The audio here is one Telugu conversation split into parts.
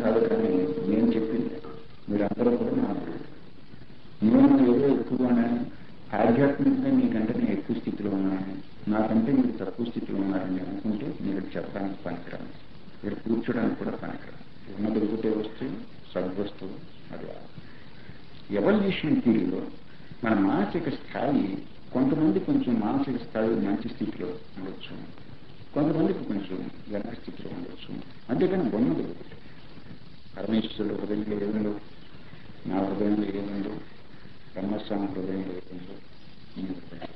కాదు కానీ నేను చెప్పింది మీరందరూ కూడా నా గురువు. నేను ఏదో ఎక్కువ ఉన్నాను ఆధ్యాత్మికంగా మీకంటే నేను ఎక్కువ స్థితిలో ఉన్నాను నాకంటే మీరు తక్కువ స్థితిలో ఉన్నారని అనుకుంటే మీరు చెప్పడానికి పనికిరాను మీరు కూర్చోడానికి కూడా పనికిరాను ఉన్న దొరికితే వస్తువు సద్వస్తువు అది ఎవల్యూషన్ థియరీలో మన మానసిక స్థాయి కొంతమంది కొంచెం మానసిక స్థాయి మంచి స్థితిలో ఉండొచ్చు కొంతమందికి కొంచెం వెనక స్థితిలో ఉండొచ్చు అంతేకాని ఉన్నది ఒకటి పరమేశ్వరుడు హృదయంలో ఏముందో నా హృదయంలో ఏముందో బ్రహ్మస్వామి హృదయంలో ఏముందో ఈ హృదయంలో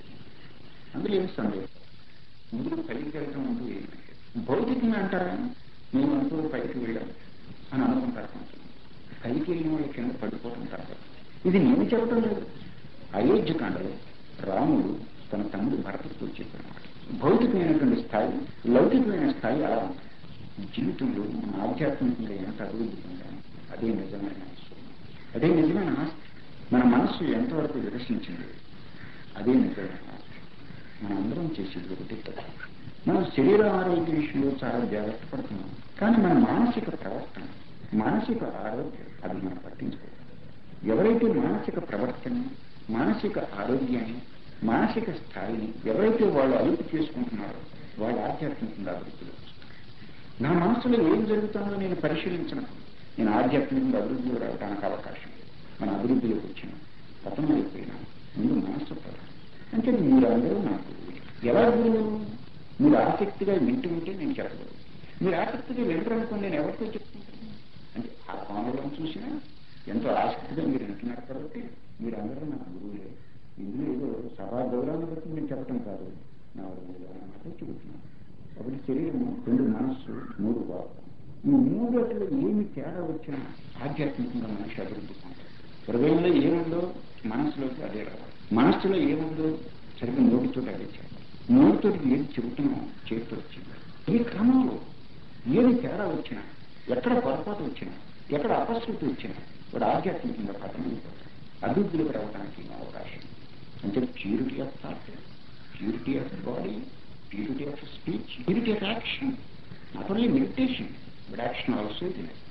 అందులో ఏమి సందేహం ముందు పైకి వెళ్ళటం అంటూ ఏమి లేదు. భౌతికంగా అంటారా నేను అంటూ పైకి వెళ్ళాను అని అనుకుంటారు కొంచెం పైకి వెళ్ళిన వాళ్ళు కింద పడిపోవడం తప్ప ఇది నేను చెప్పడం లేదు అయోధ్య కాండలో రాముడు తన తమ్ముడు భరతుడితో చెప్పిన మాట భౌతికమైనటువంటి స్థాయి లౌకికమైన స్థాయి అలా ఉంటుంది జీవితంలో మన ఆధ్యాత్మికంగా ఎంత అభివృద్ధి పొందాము అదే నిజమైన ఆస్తి. అదే నిజమైన ఆస్తి మన మనస్సు ఎంతవరకు వికసించింది అదే నిజమైన ఆస్తి మనం అందరం చేసేది ఒకటి తప్పు మనం శరీర ఆరోగ్య విషయంలో చాలా జాగ్రత్త పడుతున్నాం కానీ మన మానసిక ప్రవర్తన మానసిక ఆరోగ్యం అది మనం పట్టించుకోవాలి ఎవరైతే మానసిక ప్రవర్తన మానసిక ఆరోగ్యాన్ని మానసిక స్థాయిని ఎవరైతే వాళ్ళు అదుపు చేసుకుంటున్నారో వాళ్ళు ఆధ్యాత్మికంగా అభివృద్ధిలో వస్తారు. నా మనసులో ఏం జరుగుతుందో నేను పరిశీలించినప్పుడు నేను ఆధ్యాత్మికంగా అభివృద్ధిలో రావడానికి అవకాశం లేదు. మన అభివృద్ధిలోకి వచ్చిన పతనం అయిపోయినా ముందు మనస్సు ప్రధానం అంటే మీరు అందరూ నాకు ఎలా గురువు మీరు ఆసక్తిగా వింటూ ఉంటే నేను చెప్పగలను మీరు ఆసక్తిగా వింటారనుకోండి నేను ఎవరితో చెప్పుకుంటాను అంటే ఆ కోణంలో చూసినా ఎంతో ఆసక్తిగా మీరు వింటున్నారు కాబట్టి మీరు అందరూ నాకు గురువులే ఇందులో ఏదో సభా గౌరవాన్ని బట్టి నేను చెప్పడం కాదు నా వరకు మాత్రం చెబుతున్నాను ఒకటి శరీరము రెండు మనస్సు మూడు భావం ఈ మూడట్లో ఏమి తేడా వచ్చినా ఆధ్యాత్మికంగా మనిషి అభివృద్ధి పొందాలి హృదయంలో ఏముందో మనస్సులోకి అదే రావాలి మనస్సులో ఏముందో సరిగ్గా నోటితో అదే చేయాలి నోటితో ఏది చెబుతున్నాం చేతితో వచ్చింది ఈ క్రమంలో ఏది తేడా వచ్చినా ఎక్కడ పొరపాటు వచ్చినా ఎక్కడ అపశృతి వచ్చినా వాడు ఆధ్యాత్మికంగా పతనమైపోతాడు అభివృద్ధిలోకి రావడానికి అవకాశం అంటే purity of thought purity of body purity of speech purity of action not only meditation but action also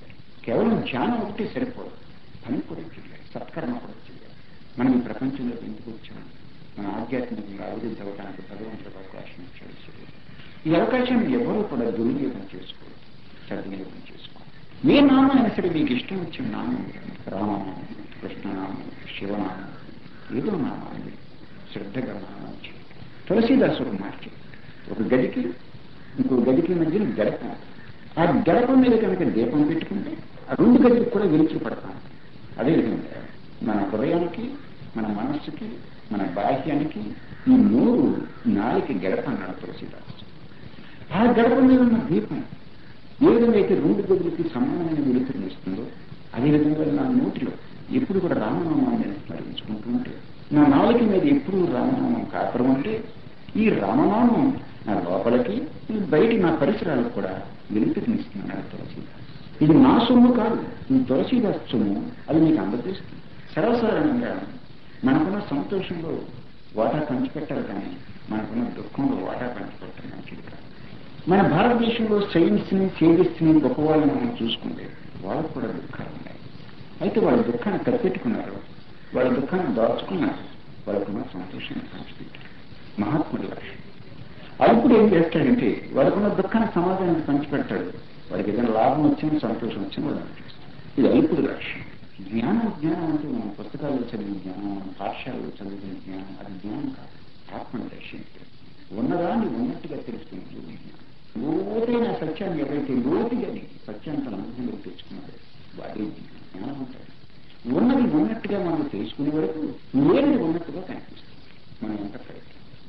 కేవలం ధ్యానం ఒకటే సరిపోదు పని కూడా చేయాలి సత్కర్మ కూడా చేయాలి మనం ఈ ప్రపంచంలో ఎందుకు వచ్చాం మన ఆధ్యాత్మికంగా అభివృద్ధి అవ్వడానికి భగవంతుడు అవకాశం ఇచ్చాడు శరీరం. ఈ అవకాశాన్ని ఎవరు కూడా దుర్వినియోగం చేసుకోరు సద్వినియోగం చేసుకోవాలి ఏ నామైనా సరే మీకు ఇష్టం వచ్చిన నామం రామనామం కృష్ణనామం శివనామం ఏదో నామాన్ని శ్రద్ధగా నామం చేయాలి తులసీదాసుడు మార్చి ఒక గదికి ఇంకో గదికి మధ్యన గడప ఆ గడప మీద కనుక దీపం పెట్టుకుంటే ఆ రెండు గదికి కూడా వెలిచి పడతాం అదేవిధంగా మన హృదయానికి మన మనస్సుకి మన బాహ్యానికి ఈ నోరు నాలుగు గడప అన్నాడు తులసీదాసు ఆ గడప మీద ఉన్న దీపం ఏ విధంగా అయితే రెండు గదులకి సమానమైన వెలుతురుని ఇస్తుందో అదేవిధంగా నా నోటిలో ఎప్పుడు కూడా రామనామాన్ని నేను స్మరించుకుంటూ ఉంటే నా నాలుక మీద ఎప్పుడు రామనామం కాపురం ఉంటే ఈ రామనామం నా లోపలికి ఈ బయట నా పరిసరాలకు కూడా వెలుతురునిస్తున్నాడు తులసీదాస్ ఇది నా సొమ్ము కాదు ఈ తులసీదాస్ సొమ్ము అది మీకు అందజేస్తుంది సర్వసాధారణంగా మనకున్న సంతోషంలో వాటా పంచిపెట్టాలి కానీ మనకున్న దుఃఖంలో వాటా పంచిపెట్టడం మంచిది కాదు మన భారతదేశంలో సైన్స్ ని సేవిస్ ని గొప్పవాళ్ళని మనం చూసుకుంటే వాళ్ళకు కూడా దుఃఖాలు ఉన్నాయి అయితే వాళ్ళ దుఃఖాన్ని కప్పెట్టుకున్నారు వాళ్ళ దుఃఖాన్ని దాచుకున్నారు వాళ్ళకున్న సంతోషాన్ని పంచిపెట్టారు మహాత్ముడి లక్ష్యం అల్పుడు ఏం చేస్తాడంటే వాళ్ళకున్న దుఃఖాన్ని సమాజానికి పంచిపెట్టాడు వాడికి ఏదైనా లాభం వచ్చింది సంతోషం వచ్చింది వాళ్ళు అనిపిస్తుంది ఇది అల్పుడి లక్ష్యం జ్ఞానం జ్ఞానం అంటే మనం పుస్తకాల్లో చదివిన జ్ఞానం మనం పాఠశాలలో చదివిన జ్ఞానం అది జ్ఞానం కాదు ఆత్మను దర్శించడం ఉన్నదాన్ని ఉన్నట్టుగా తెలుస్తుంది జ్ఞానం లోతైన సత్యాన్ని ఎవరైతే లోతుగా సత్యాన్ని తన అనుభవంలో తెచ్చుకున్నాడో వాడే జ్ఞానం ఉంటాడు ఉన్నది ఉన్నట్టుగా మనం తెలుసుకునే వరకు లేనిది ఉన్నట్టుగా కనిపిస్తుంది మనం ఎంత ప్రయత్నం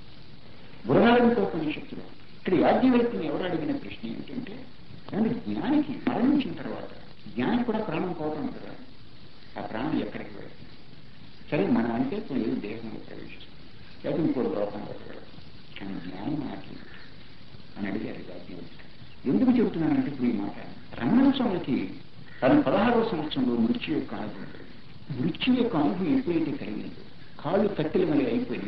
బృహాలంతో ఉపనిషత్తులో ఇక్కడ యాజ్ఞవల్కుని ఎవరు అడిగిన ప్రశ్న ఏంటంటే కానీ జ్ఞానికి మరణించిన తర్వాత జ్ఞాని కూడా ప్రాణం పోతాం కదా ఆ ప్రాణం ఎక్కడికి వెళ్తుంది సరే మనం అంటే ఏది దేహంలో ప్రవేశిస్తుంది లేదా ఇంకో లోకంలో వెళ్తుంది కానీ జ్ఞానం మాట్లాడు అని అడిగారు యాజ్ఞవల్కి ఎందుకు చెబుతున్నానంటే ఇప్పుడు ఈ మాట రమణ స్వామికి తన పదహారవ సంవత్సరంలో మృత్యు యొక్క అనుభవం కలిగింది. మృత్యు యొక్క అనుభవం ఎప్పుడైతే కలిగిందో కాళ్ళు కట్టెల మళ్ళీ అయిపోయి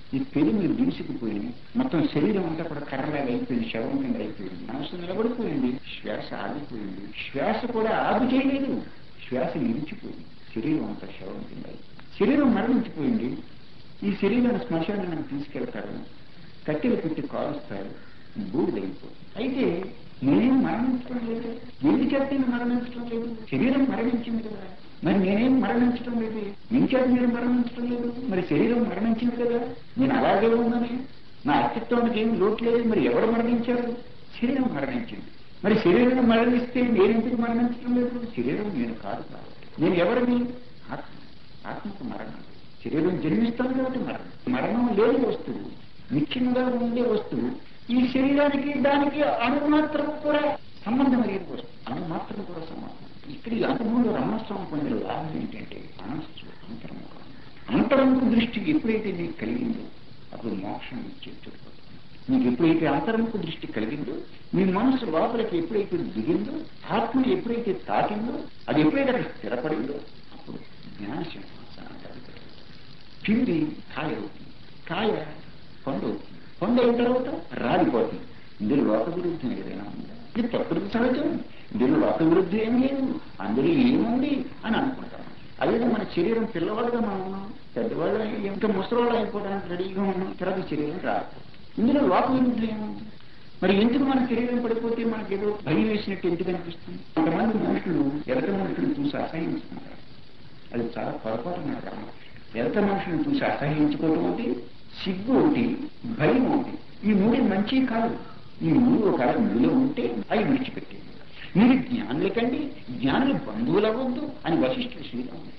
ఈ పెరిమి బిగుసుకుపోయింది మొత్తం శరీరం అంతా కూడా కర్రలాగా అయిపోయింది శవం కింద అయిపోయింది మనసు నిలబడిపోయింది శ్వాస ఆగిపోయింది శ్వాస కూడా ఆగు చేయలేదు శ్వాస నిలిచిపోయింది శరీరం అంతా శవం కింద అయిపోయింది. శరీరం మరణించిపోయింది ఈ శరీరాన్ని శ్మశానాన్ని తీసుకెళ్తారు కట్టెలు పెట్టి కాలుస్తారు బూడిదైపోతుంది అయితే నేనేం మరణించడం లేదు ఎందుచేత నేను మరణించడం లేదు శరీరం మరణించింది కదా మరి నేనేం మరణించడం లేదు ఇంచేత మీరు మరణించడం లేదు మరి శరీరం మరణించింది కదా నేను అలాగే ఉందని నా అస్తిత్వానికి ఏం లోటు లేదు మరి ఎవరు మరణించారు శరీరం మరణించింది మరి శరీరం మరణిస్తే నేనెందుకు మరణించడం లేదు శరీరం నేను కాదు కాబట్టి నేను ఎవరిని ఆత్మ ఆత్మకు మరణం శరీరం జన్మిస్తాను కాబట్టి మరణం మరణం లేని వస్తువు నిత్యంగా ఉండే వస్తువు ఈ శరీరానికి దానికి అణు మాత్రం కూడా సంబంధం లేని వస్తువు అణు మాత్రం కూడా సంబంధం ఇక్కడ ఈ అనుభవంలో రమణస్వామి పొందిన లాభం ఏంటంటే మనస్సు అంతర్ముఖం అంతరంగ దృష్టి ఎప్పుడైతే నీకు కలిగిందో అప్పుడు మోక్షం ఇచ్చేట్టుకుంటుంది నీకు ఎప్పుడైతే అంతర్ముఖ దృష్టి కలిగిందో మీ మనసు లోపలికి ఎప్పుడైతే దిగిందో ఆత్మను ఎప్పుడైతే తాకిందో అది ఎప్పుడైతే అక్కడ స్థిరపడిందో అప్పుడు జ్ఞాన సింహాసనం కలుగుతుంది పిండి కాయ అవుతుంది కాయ పండు అవుతుంది పండు అయిన తర్వాత రాలిపోతుంది ఇందులో లోక విరుద్ధం ఏదైనా ఉందా ఇది ప్రకృతి సహజం ఇందులో లోక విరుద్ధం ఏం లేదు అందులో ఏముంది అని అనుకుంటాం అదే మన శరీరం పిల్లవాళ్ళుగా మనం ఉన్నాం పెద్దవాళ్ళు ఇంకా ముసలివాళ్ళు అయిపోవడానికి రెడీగా ఉన్నాం తర్వాత శరీరం రాదు ఇందులో లోక విరుద్ధం ఏముంది మరి ఎందుకు మన శరీరం పడిపోతే మనకి ఏదో భయం వేసినట్టు ఎందుకు అనిపిస్తుంది కొంతమంది మనుషులు ఎదట మనుషులు చూసి అసహించుకుంటారు అది చాలా పొరపాటు నా గ్రామం ఎదట మనుషులను చూసి అసహించుకోవడం ఒకటి సిగ్గు ఒకటి భయం ఒకటి ఈ మూడు మంచి కాదు ఈ మూడు ఒక మీలో ఉంటే అవి విడిచిపెట్టేది మీరు జ్ఞానుల కండి జ్ఞానులు బంధువులవద్దు అని వశిష్ఠుడు శ్రీరాముడు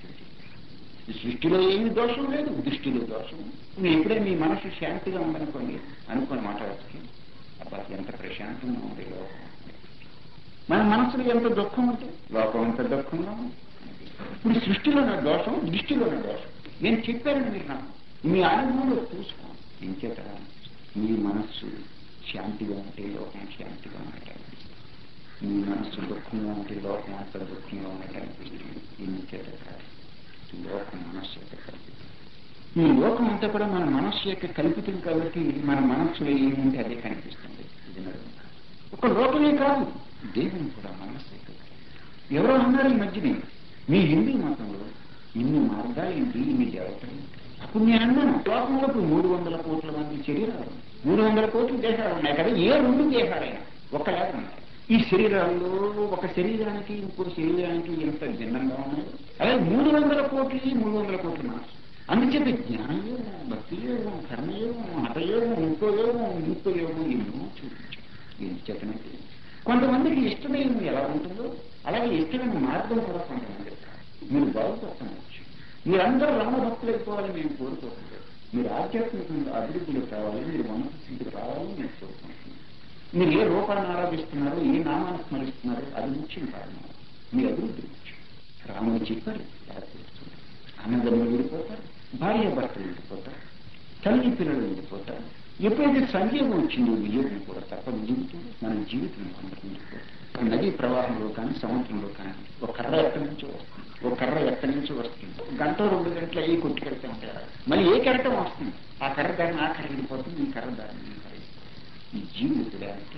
ఈ సృష్టిలో ఏమి దోషం లేదు దృష్టిలో దోషం మీరు ఎప్పుడైనా మీ మనసు శాంతిగా ఉందనుకోండి అనుకొని మాట్లాడచ్చు అబ్బా ఎంత ప్రశాంతంగా ఉంది లోకం మన మనసులో ఎంత దుఃఖం ఉంటే లోకం ఎంత దుఃఖంగా ఉంది ఇప్పుడు సృష్టిలోనే దోషం దృష్టిలోనే దోషం నేను చెప్పాను మీరు నాకు మీ అనుభవంలో చూసుకోండి ఏం చేత మీ మనస్సు శాంతిగా ఉంటే లోకం శాంతిగా ఉండటానికి మీ మనస్సు దుఃఖంగా ఉంటే లోకం అంత దుఃఖంగా ఉండటానికి ఏం చేత కాదు లోకం మనస్సు యొక్క కల్పితం ఈ లోకం అంతా కూడా మన మనస్సు యొక్క కల్పితం కాబట్టి మన మనస్సులో ఏముంటే అదే కనిపిస్తుంది ఇది నడుము ఒక లోకమే కాదు దేవుని కూడా మనస్సు యొక్క కల్పితం. ఎవరో అన్నారు ఈ మధ్యనే మీ హిందూ మతంలో ఇన్ని మార్గాలు ఏంటి ఇన్ని దేవతలు ఏంటి? అప్పుడు నేను అన్నాను లోకంలో ఇప్పుడు మూడు వందల కోట్ల మంది శరీరాలు మూడు వందల కోట్ల దేహాలు ఉన్నాయి కదా ఏ రెండు దేహాలైనా ఒకలాగా ఉన్నాయి ఈ శరీరాల్లో ఒక శరీరానికి ఇంకో శరీరానికి ఎంత భిన్నంగా ఉన్నాయి అదే మూడు వందల కోట్లు మూడు వందల కోట్ల మనసు అందుచేత జ్ఞానయోగం భక్తి యోగం కర్మయోగం హఠయోగం ఇంకో యోగం ఇంకో యోగం ఎన్నో చూపించాం ఏం చేతనంటే కొంతమందికి ఇష్టమైన ఎలా ఉంటుందో అలాగే ఇష్టమైన మార్గం కూడా కొంతమంది మీరు బాగుపడవచ్చు మీరందరూ రమణ భక్తులు అయిపోవాలని మేము కోరుకోవట్లేదు మీరు ఆధ్యాత్మికంగా అభివృద్ధిలో కావాలి మీరు మనసు స్థితికి రావాలని నేను కోరుకుంటున్నాను మీరు ఏ రూపాన్ని ఆరాధిస్తున్నారో ఏ నామాన్ని స్మరిస్తున్నారో అది ముఖ్యం కాదు మీ అభివృద్ధి ముఖ్యం రాముడు చెప్పారు ఎలా తెలుస్తుంది అన్నదమ్ములు విడిపోతారు భార్య భర్తలు విడిపోతారు తల్లి పిల్లలు విడిపోతారు ఎప్పుడైతే సంయోగం వచ్చిందో వియోగం కూడా తప్పదు జీవితం మన జీవితం అందరిపోతుంది నదీ ప్రవాహంలో కానీ సముద్రంలో కానీ ఒక కర్ర ఎక్కడి నుంచి వస్తుంది ఒక కర్ర ఎక్కడి నుంచి వస్తుంది ఒక గంట రెండు గంటలు అయ్యి కొట్టుకెళ్తే ఉంటారు మళ్ళీ ఏ కెరటం వస్తుంది ఆ కర్ర దారిని ఆ కర్ర వెళ్ళిపోతుంది ఈ కర్ర దారిని ఈ కర్ర వెళ్ళిపోతుంది. ఈ జీవితం అంటే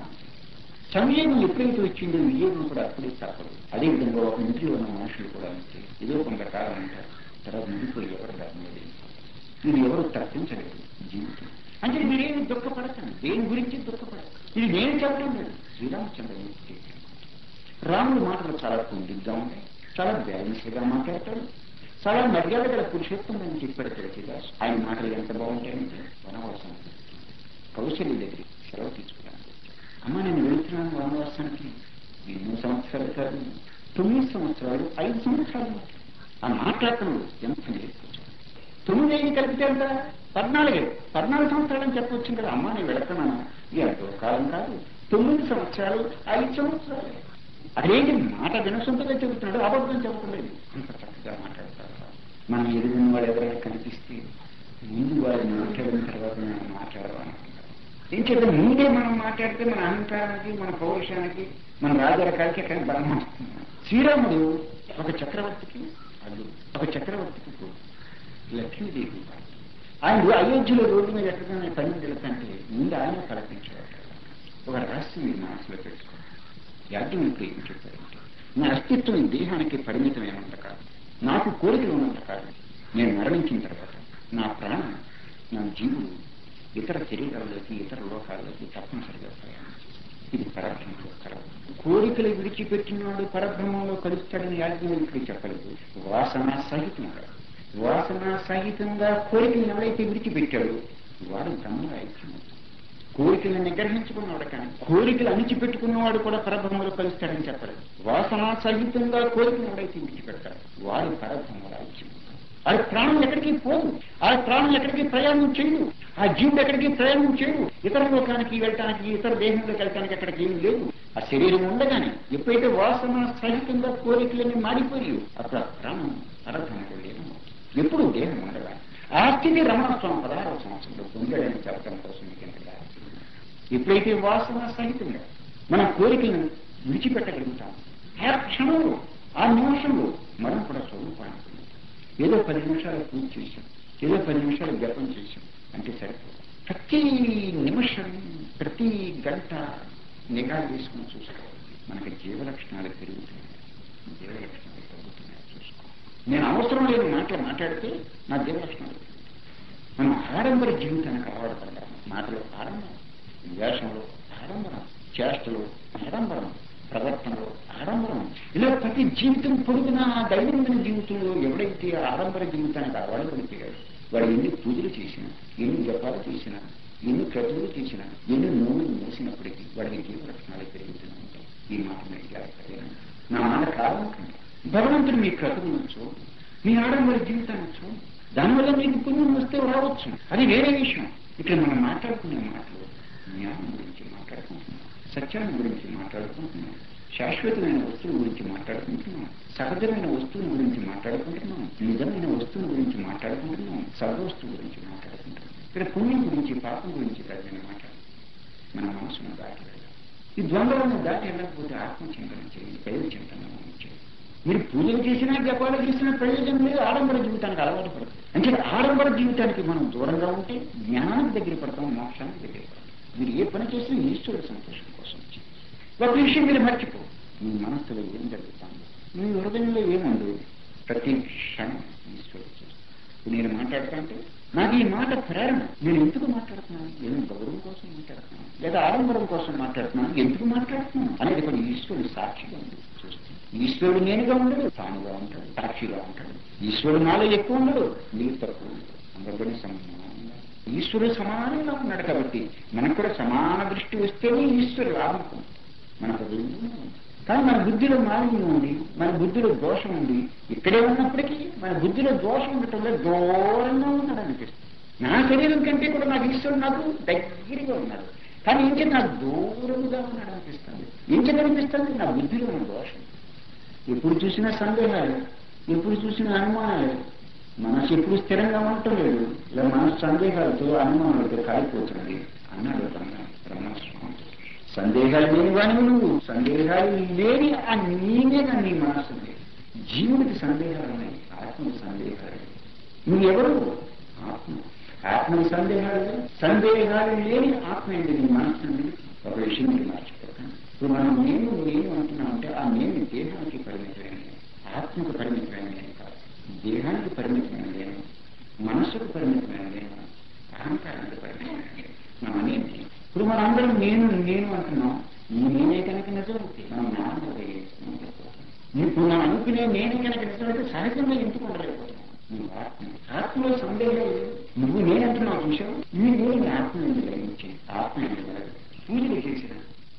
సంయోగం ఎప్పుడైతే వచ్చిందో వియోగం కూడా అప్పుడే తప్పదు అదేవిధంగా ఒక ఇంటిలో ఉన్న మనుషులు కూడా అంతే ఏదో కొంతకాలం అంటారు తర్వాత విడిపోయి ఎవరు దాని మీద ఇది ఎవరు తప్పించలేదు జీవితం అంటే మీరేమి దుఃఖపడకండి దేని గురించి దుఃఖపడదు ఇది నేను చెప్పడం లేదు శ్రీరామచంద్రమూర్తి రాముడి మాటలు చాలా పొందిగ్గా ఉన్నాయి చాలా బ్యాలెన్స్ గా మాట్లాడతాడు చాలా మర్యాద గల పురుషోత్తం అని చెప్పాడు తులసిదాస్ ఆయన మాటలు ఎంత బాగుంటాయంటే వనవాసం కౌశల్య దగ్గర సెలవు తీసుకున్నాను అమ్మ నేను వెళ్తున్నాను వనవాసానికి ఎన్నో సంవత్సరాలు కాదు తొమ్మిది సంవత్సరాలు ఐదు సంవత్సరాలు ఆ మాట్లాడటంలో ఎంత నేర్చుకోవచ్చు తొమ్మిది ఐదు కలిపితే ఎంత పద్నాలుగే పద్నాలుగు సంవత్సరాలు అని చెప్పవచ్చు కదా అమ్మ నేను వెళుతున్నాను ఎంతో కాలం కాదు తొమ్మిది సంవత్సరాలు ఐదు సంవత్సరాలు అదేంటి మాట వినసొంతగా చెబుతున్నాడు అబద్ధం చెప్పలేదు అంత చక్కగా మాట్లాడతారు మనం ఎదుగున్న వాడు ఎవరైనా కనిపిస్తే ముందు వారిని మాట్లాడిన తర్వాత మనం మాట్లాడవాలనుకుంటాం ఏం చేద్దాం ముందే మనం మాట్లాడితే మన అహంకారానికి మన పౌరుషానికి మన రాజరకాలకి అక్కడ బలం వస్తుంది శ్రీరాముడు ఒక చక్రవర్తికి అల్లుడు ఒక చక్రవర్తికి కొడుకు. లక్ష్మీదేవి భార్య. ఆయన అయోధ్యలో రోడ్డు మీద ఎక్కడైనా పని వెళ్తాంటే ముందు ఆయన కల్పించేవాడు ఒక రహస్యం మీ మనసులో పెట్టుకోండి యాజ్ఞవల్కి ఏం చెప్పారంటే నా అస్తిత్వం ఈ దేహానికి పరిమితమైనంత కాదు నాకు కోరికలు ఉన్నంత కాదు నేను మరణించిన తర్వాత నా ప్రాణం నా జీవుడు ఇతర శరీరాల్లోకి ఇతర లోకాల్లోకి తప్పనిసరిగా ప్రయాణం చేస్తాడు. ఇది పరబ్రహ్మలో కలవు కోరికలు విడిచిపెట్టినవాడు పరబ్రహ్మంలో కలుస్తాడని యాజ్ఞవల్కి చెప్పలేదు వాసన సహితంగా వాసన సహితంగా కోరికలను ఎవరైతే విడిచిపెట్టాడో వాడు బ్రహ్మలో ఐక్యమవుతాడు కోరికలను నిగ్రహించుకున్నవాడు కానీ కోరికలు అణిచిపెట్టుకున్నవాడు కూడా పరబ్రహ్మలో కలుస్తాడని చెప్పలేదు వాసన సహితంగా కోరికను ఎవరైతే విడిచిపెడతాడు వాడు పరబ్రహ్మలో ఐక్యమవుతాడు ఆ ప్రాణం ఎక్కడికి పోదు ఆ ప్రాణం ఎక్కడికి ప్రయాణం చేయదు ఆ జీవుడు ఎక్కడికి ప్రయాణం చేయడు ఇతర లోకానికి వెళ్ళటానికి ఇతర దేహంలోకి వెళ్ళటానికి అక్కడికి ఏం లేదు ఆ శరీరం ఉండగానే ఎప్పుడైతే వాసన సహితంగా కోరికలన్నీ మాడిపోయి అప్పుడు ఆ ప్రాణం పరబ్రహ్మలో లేదు ఎప్పుడు దేహం ఉండగా ఆ స్థితి రమణస్వామి పదహారవ సంవత్సరంలో పొందాడని చెప్పడం కోసం మీకు ఎంత ఎప్పుడైతే వాసన సహితంగా మన కోరికలను విడిచిపెట్టగలుగుతాం ఆ క్షణంలో ఆ నిమిషంలో మనం కూడా స్వరూపాన్ని పొందుతాం. ఏదో పది నిమిషాలు పూజ చేశాం ఏదో పది నిమిషాలు జపం చేశాం అంటే సరిపోదు ప్రతి నిమిషం ప్రతి గంట నిఘా తీసుకుని చూసుకోవాలి మనకి జీవలక్షణాలు పెరుగుతున్నాయి జీవలక్షణాలు తగ్గుతున్నాయి చూసుకో నేను అవసరం లేని మాటలు మాట్లాడితే నా జీవలక్షణాలు పెరుగుతాయి. మనం ఆడంబర జీవితానికి అలవాటు పడ్డాము మాటలో ఆడంబరం వేషంలో ఆడంబరం చేష్టలో ఆడంబరం ప్రవర్తనలో ఆడంబరం ఇలా ప్రతి జీవితం పొడుగున ఆ దైనందిన జీవితంలో ఎవడైతే ఆ ఆడంబర జీవితానికి అలవాటు పడిపోయాడు వాడు ఎన్ని పూజలు చేసినా ఎన్ని జపాలు చేసినా ఎన్ని క్రతువులు చేసినా ఎన్ని నూనెలు మోసినప్పటికీ వాడికి జీవ లక్షణాలు పెరుగుతూనే ఉంటాయి ఈ మాట మీరు జాగ్రత్తగా నా మాట కావాలంటే భగవంతుడు మీ క్రతువులను చూడు మీ ఆడంబర జీవితాన్ని చూడు దానివల్ల మీకు పుణ్యం వస్తే రావచ్చు అది వేరే విషయం ఇక్కడ మనం మాట్లాడుకునే మాటలు జ్ఞానం గురించి మాట్లాడుకుంటున్నాం సత్యాన్ని గురించి మాట్లాడుకుంటున్నాం శాశ్వతమైన వస్తువుల గురించి మాట్లాడుకుంటున్నాం సహజమైన వస్తువుల గురించి మాట్లాడుకుంటున్నాం నిజమైన వస్తువుల గురించి మాట్లాడుకుంటున్నాం సర్వవస్తువు గురించి మాట్లాడుకుంటున్నాం ఇక్కడ పుణ్యం గురించి పాపం గురించి కాదు నేను మాట్లాడు మన మనసును దాటి వెళ్ళాలి ఈ ద్వంద్వాలను దాటి వెళ్ళకపోతే ఆత్మచింతనం చేయండి దైవ చింతన చేయండి మీరు పూజలు చేసినా జపాలు చేసినా ప్రయోజనం లేదు ఆడంబర జీవితానికి అలవాటు పడుతుంది అంటే ఆడంబర జీవితానికి మనం దూరంగా ఉంటే జ్ఞానానికి దగ్గర పడతాం మోక్షానికి దగ్గర పడతాం మీరు ఏ పని చేసినా ఈశ్వరుడు సంతోషం కోసం చేయండి. ఒక విషయం మీరు మర్చిపో మీ మనస్సులో ఏం జరుగుతుంది మీ హృదయంలో ఏముండదు ప్రతి క్షణం ఈశ్వరుడు చూస్తాడు ఇప్పుడు నేను మాట్లాడుతుంటే నాకు ఈ మాట ప్రేరణ నేను ఎందుకు మాట్లాడుతున్నాను నేను గౌరవం కోసం మాట్లాడుతున్నాను లేదా ఆడంబరం కోసం మాట్లాడుతున్నాను ఎందుకు మాట్లాడుతున్నాను అనేది కూడా ఈశ్వరుడు సాక్షిగా ఉంది చూస్తుంది ఈశ్వరుడు నేనుగా ఉండడు తానుగా ఉంటాడు సాక్షిగా ఉంటాడు ఈశ్వరుడు నాలో ఎక్కువ ఉండడు నీకు తక్కువ ఉండడు అందరితోనే సమానంగా ఉన్నాడు. ఈశ్వరుడు సమానంగా ఉన్నాడు కాబట్టి మనకు కూడా సమాన దృష్టి వస్తేనే ఈశ్వరుడు ఆత్మ మన హృదయంలో ఉంది. కానీ మన బుద్ధిలో మాలిన్యం ఉంది మన బుద్ధిలో దోషం ఉంది ఇక్కడే ఉన్నప్పటికీ మన బుద్ధిలో దోషం ఉండటంలో దూరంగా ఉన్నాడు అనిపిస్తుంది నా శరీరం కంటే కూడా నాకు ఈశ్వరుడు నాకు దగ్గరగా ఉన్నాడు కానీ ఇంకే నాకు దూరంగా ఉన్నాడు అనిపిస్తుంది ఇంకే అనిపిస్తుంది నా బుద్ధిలో ఉన్న దోషం ఎప్పుడు చూసినా సందేహాలు ఎప్పుడు చూసినా అనుమానాలు మనసు ఎప్పుడు స్థిరంగా ఉండటం లేదు ఇలా మనసు సందేహాలతో అనుమానాలతో కాలిపోతుంది అన్నాడు బ్రహ్మ బ్రహ్మస్వామి సందేహాలు లేని వాడివి నువ్వు సందేహాలు లేని ఆ నీనే నీ మనసు లేదు జీవుడికి సందేహాలు ఉన్నాయి ఆత్మకు సందేహాలు లేవు. నువ్వెవరు ఆత్మ ఆత్మకి సందేహాలు లేవు. సందేహాలు లేని ఆత్మ ఏంటి నీ మనసు నుండి ఒక విషయం మీరు మర్చిపోతాను ఇప్పుడు మనం నేను నేను అంటున్నామంటే ఆ నేను దేహానికి పరిమితమైన నేను. ఆత్మకు పరిమితమైన నేను కాదు దేహానికి పరిమితమైన నేను మనసుకు పరిమితమైన నేను అహంకారానికి పరిమితమైన నేను మనం అనేది ఇప్పుడు మన అందరం నేను నేను అంటున్నాం ఈ నేనే కనుక నిజమైతే మనం నార్మల్గా చేసుకున్నాం ఇప్పుడు మనం అనుకునే నేనే కనుక నిజమైతే సహజంగా ఎందుకు ఉండలేకపోతున్నాం నువ్వు ఆత్మ ఆత్మలో సందేహం లేదు నువ్వు నేనంటున్నావు చూసావు ఈ నేను ఆత్మ ఎందుకు గ్రహించింది ఆత్మ ఎందుకు కలగదు పూజలు చేసిన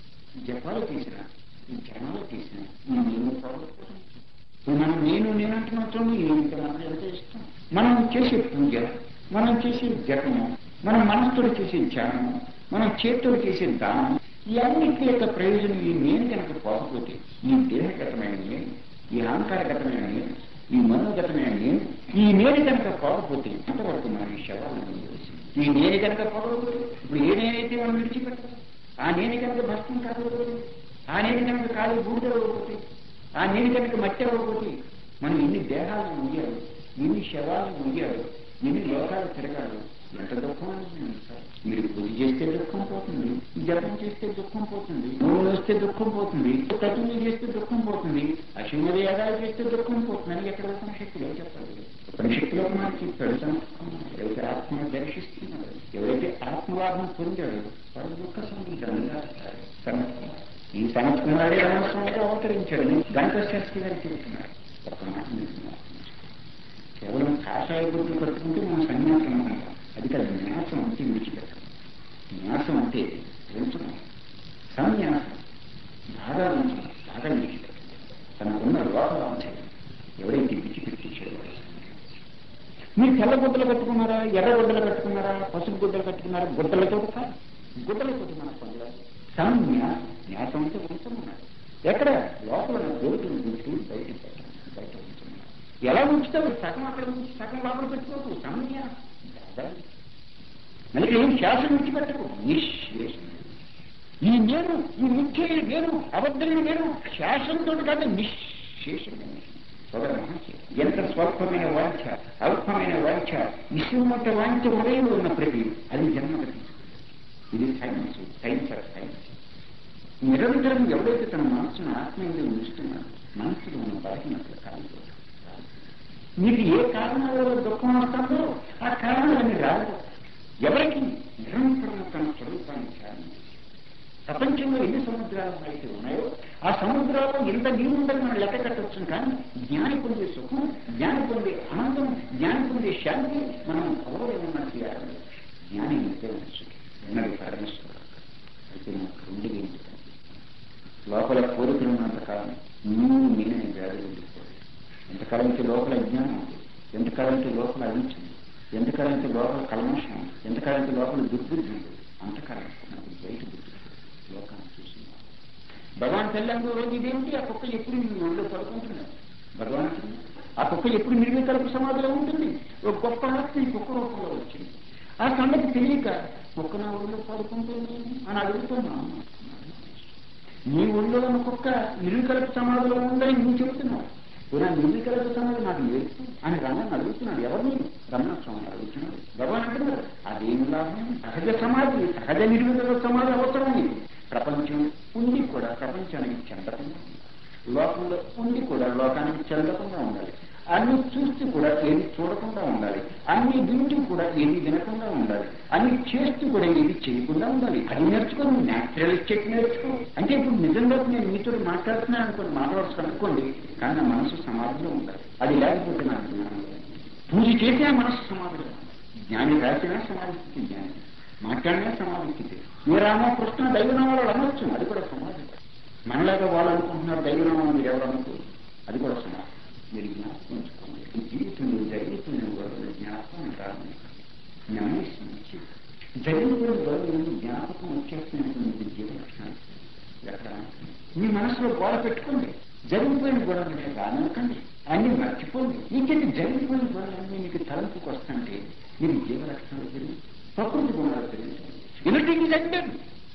జపాలు చేసిన ఈ జనాలు చేసిన ఈ నేను పోగొట్టుకోవడం ఇప్పుడు మనం నేను నేను అంటున్నాం చూడండి ఈ ఇంకా మనకు ఎంత ఇష్టం మనం చేసే పూజ మనం చేసే జపము మనం మనస్సుతో చేసే ధ్యానము మనం చేతితో చేసే దానం ఇవన్నిటి యొక్క ప్రయోజనం ఈ నేను కనుక పోకపోతే ఈ దేహగతమైన నేను ఈ అహంకారగతమైన నేను ఈ మనోగతమైన నేను ఈ నేను కనుక పోకపోతే అంతవరకు మనం ఈ శవాలను వదిలేసి, ఈ నేను కనుక పోకపోతే ఇప్పుడు ఏ నేనైతే మనం విడిచిపెట్టాలి ఆ నేను కనుక భస్మం కాకపోతే ఆ నేను కనుక కాలు బూడిద అవ్వకపోతే ఆ నేను కనుక మట్టి అవ్వకపోతే మనం ఎన్ని దేహాలను ముయ్యాలి ఎన్ని శవాలను ముయ్యాలి ఎన్ని లోకాలు తిరగాలి ఎంత దుఃఖం ఉంటుంది సార్ మీరు పూజ చేస్తే దుఃఖం పోతుంది జపం చేస్తే దుఃఖం పోతుంది నూనె వస్తే దుఃఖం పోతుంది తత్వం చేస్తే దుఃఖం పోతుంది అశ్వమేధ యాగాలు చేస్తే దుఃఖం పోతుంది అని ఎక్కడ ఉపనిషత్తులు ఏం చెప్పాలి ఉపనిషత్తులో మనకి చెప్పాడు సంస్కృతం ఎవరైతే ఆత్మను దర్శిస్తున్నాడు ఎవరైతే ఆత్మలాభం పొందాడు వాడు దుఃఖ సంగీతంగా సమస్య ఈ సంస్కృతాడే రమస్వామిగా అవతరించాడు గంట శాస్త్రి గారు చెబుతున్నారు ఒక మాట మీకు మాట్లాడుతున్నాను. కేవలం కాషాయ గుర్తు కట్టుకుంటే మనం సన్యాసం అంటాం అది కాదు న్యాసం అంటే విడిచిపెట్టడం న్యాసం అంటే ఉంచడం సన్యాసం బాగా ఉంచడం బాగా విడిచిపెట్టడం తనకున్న లోపల ఎవరైతే విడిచిపెట్టేసాడో వాడు మీరు తెల్ల గుడ్డలు కట్టుకున్నారా ఎర్ర గుడ్డలు కట్టుకున్నారా పసుపు గుడ్డలు కట్టుకున్నారా గుడ్డలతో కాదు గుడ్డలతో మన పనులు సన్యా న్యాసం అంటే ఉంచమన్నాడు ఎక్కడ లోపల దోతులు గుర్తు బయట పెట్టడం బయట ఉంచమన్నాడు ఎలా ఉంచుతావు సగం అక్కడ ఉంచి సగం లోపల పెట్టుకోకు సన్యా మళ్ళీ ఏం శాసనం విడిచిపెట్టకు నిశ్శేషం ఈ నేను ఈ ముఖ్య నేను అబద్ధమైన నేను శాసనంతో కాదు నిశ్శేషమైన సోదర మహర్షి ఎంత స్వల్పమైన వాంఛ అల్పమైన వాంఛ విశ్వమత వాంఛ ఉదయం ఉన్న ప్రతి అది జన్మగతి ఇది సైన్స్ సైన్స్ ఆఫ్ సైన్స్ నిరంతరం ఎవరైతే తన మనసును ఆత్మీయంగా ఉంచుతున్నాడో మనసులో ఉన్న బలహీనతలు కాదు మీకు ఏ కారణం వల్ల దుఃఖం వస్తుందో ఆ కారణాలన్నీ రాదు ఎవరికి నిరంతరం తన స్వరూపాన్ని కారణం ప్రపంచంలో ఎన్ని సముద్రాలు అయితే ఉన్నాయో ఆ సముద్రాల్లో ఎంత నీరు ఉందని మనం లెక్క కట్టవచ్చు కానీ జ్ఞాని పొందే సుఖం జ్ఞాని పొందే ఆనందం జ్ఞాని పొందే శాంతి మనం కలవలేమన్నట్టు జ్ఞాని నిర్దేశించు ఉన్నది పరమేశ్వరుడు అయితే మనకు రెండు ఏంటంటే లోపల కోరికలు ఉన్నంత కాలం నీవు నేనే వ్యాధి ఉండిపోయి ఎంతకాలం అయితే లోపల అజ్ఞానం ఉంది ఎంతకాలం అయితే లోపల అవించింది ఎంతకాలం అయితే లోపల కల్మషం ఉంది ఎంతకాలం అయితే లోపల దుర్బుద్ధి ఉంది అంతకాలం నాకు బయట బుద్ధి లోకాన్ని చూసింది భగవాన్ తెల్లంలో రోజు ఇదేంటి ఆ కుక్క ఎప్పుడు మీ ఒళ్ళో పడుకుంటున్నాడు భగవాన్ ఆ కుక్క ఎప్పుడు నిర్మితలకు సమాధిలో ఉంటుంది ఒక గొప్ప ఆత్మ ఈ కుక్క రూపంలో వచ్చింది ఆ సంగతి తెలియక కుక్క నా ఒళ్ళో పడుకుంటుంది అని అడుగుతున్నాను నీ ఒళ్ళో ఉన్న కుక్క నిర్వికల్ప సమాధిలో ఉందని నువ్వు చెబుతున్నావు ఇలా నిర్వికల్ప సమాధి నాకు లేదు అని రమణ అడుగుతున్నాడు ఎవరిని రమణ స్వామి అడుగుతున్నాడు భగవాన్ అంటున్నారు అదేం లాభం సహజ సమాధి సహజ నిర్వికల్ప సమాధి అవసరం నీకు ప్రపంచం ఉండి కూడా ప్రపంచానికి చెందకుండా ఉండాలి లోకంలో ఉండి కూడా లోకానికి చెందకుండా ఉండాలి అన్ని చూస్తూ కూడా ఏది చూడకుండా ఉండాలి అన్ని వింటూ కూడా ఏది వినకుండా ఉండాలి అన్ని చేస్తూ కూడా ఏది చేయకుండా ఉండాలి అది నేర్చుకో నువ్వు న్యాచురల్ చెక్ నేర్చుకో అంటే ఇప్పుడు నిజంగా నేను మీతో మాట్లాడుతున్నాను అనుకోండి మాట్లాడచ్చు అనుకోండి కానీ నా మనసు సమాధిలో ఉండాలి అది లేకపోతే నాకు జ్ఞానం లేదు. పూజ చేసే మనసు సమాధిలో ఉండాలి. జ్ఞాని రాసినా సమాధి స్థితి జ్ఞాని మాట్లాడినా సమాధి స్థితి ఏ రామకృష్ణ దైవనామాలు అనవచ్చు అది కూడా సమాధి మనలాగా వాళ్ళు అనుకుంటున్నారు దైవనామం మీరు ఎవరు అనుకోరు అది కూడా సమాధి మీరు జ్ఞాపకం ఉంచుకోండి ఈ జీవితంలో జరుగుతున్న గొడవలు జ్ఞాపకం రాదు నమ్మేసి జరుగుతున్న గొడవలను జ్ఞాపకం వచ్చేస్తున్నటువంటి జీవ లక్షణాలు ఎక్కడ మీ మనసులో గోడ పెట్టుకోండి జరిగిపోయిన గొడవలు మీరు రానకండి అన్ని మర్చిపోండి ఇంకేంటి జరిగిపోయిన గొడవలన్నీ మీకు తలంపుకు వస్తుంటే మీరు జీవ లక్షణాలు తెలియదు ప్రకృతి గుణాలు తెలియదు ఎవ్రీథింగ్ ఇస్ ఎండెడ్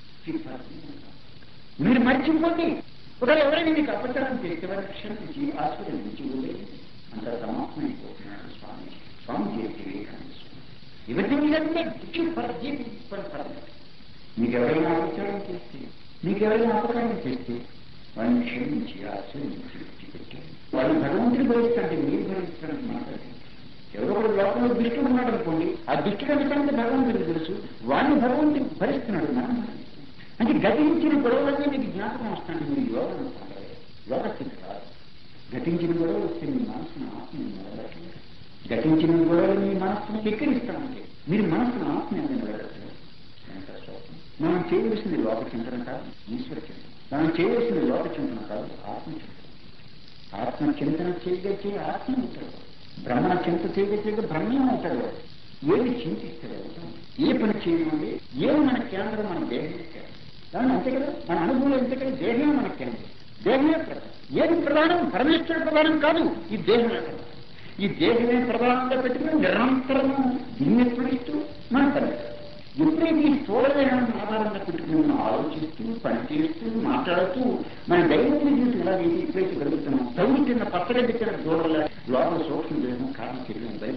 మీరు మర్చిపోండి ఒకవేళ ఎవరైనా మీకు అపచారం చేస్తే వారి క్షమించి ఆశీర్వదించి వదిలేయండి అంత సమాప్తమైపోతున్నాడు స్వామి స్వామి చేసి వివేకానంద స్వామి everything is ended for for for మీకు ఎవరైనా అపచారం చేస్తే మీకు ఎవరైనా అపకారం చేస్తే వారిని క్షమించి ఆశీర్వదించి విడిచిపెట్టారు వాళ్ళు భగవంతుని భరిస్తారంటే మీరు భరిస్తారని మాట్లాడండి ఎవరో ఒకరు లోకంలో దుష్టుడు ఉన్నాడు అనుకోండి ఆ దుష్టుడు అంటే భగవంతుడికి తెలుసు వాడిని భగవంతుడు భరిస్తున్నాడు మనం భరిస్తున్నాం. అంటే గతించిన గొడవలన్నీ మీకు జ్ఞాపకం వస్తాను మీరు యోగం పొందాలి యోగ స్థితి కాదు గతించిన గొడవలు వస్తే మీ మనసును ఆత్మీయం నిలబెట్టలేదు గతించిన గొడవలు మీ మనస్సును ఎక్కిరిస్తామంటే మీరు మనసును ఆత్మీయంగా నిలబెట్టలేదు ఎంత శోకం. మనం చేయవలసింది లోక చింతన కాదు ఈశ్వర చింతన మనం చేయవలసింది లోక చింతన కాదు ఆత్మ చింతన ఆత్మ చింతన చేయగలిగే ఆత్మ ఉంటాడు బ్రహ్మ చింత చేయగలిగే బ్రహ్మ ఉంటాడు ఏది చింతిస్తాడు ఏ పని చేయాలి ఏది మన కేంద్రం మన దేహం కేంద్రం దాన్ని అంతే కదా మన అనుభవం అంతే కదా దేహమే మన కేంద్రం దేహమే ప్రధానం ఏది ప్రధానం పరమేశ్వరుడు ప్రధానం కాదు ఈ దేహమే ప్రధానం ఈ దేహమే ప్రధానంగా పెట్టుకుని నిరంతరం నిన్నెప్పుడిస్తూ మన పని ఎప్పుడైతే ఈ స్థూలదేహాన్ని ఆధారంగా పెట్టుకుని మనం ఆలోచిస్తూ పనిచేస్తూ మాట్లాడుతూ మన దైనందిన జీవితం ఎలా అయితే ఎప్పుడైతే గడుపుతున్నాం తల్లి కింద పచ్చగడ్డి కింద దూడల లోపల సూక్ష్మ దేహం కారణం తెలియని బయట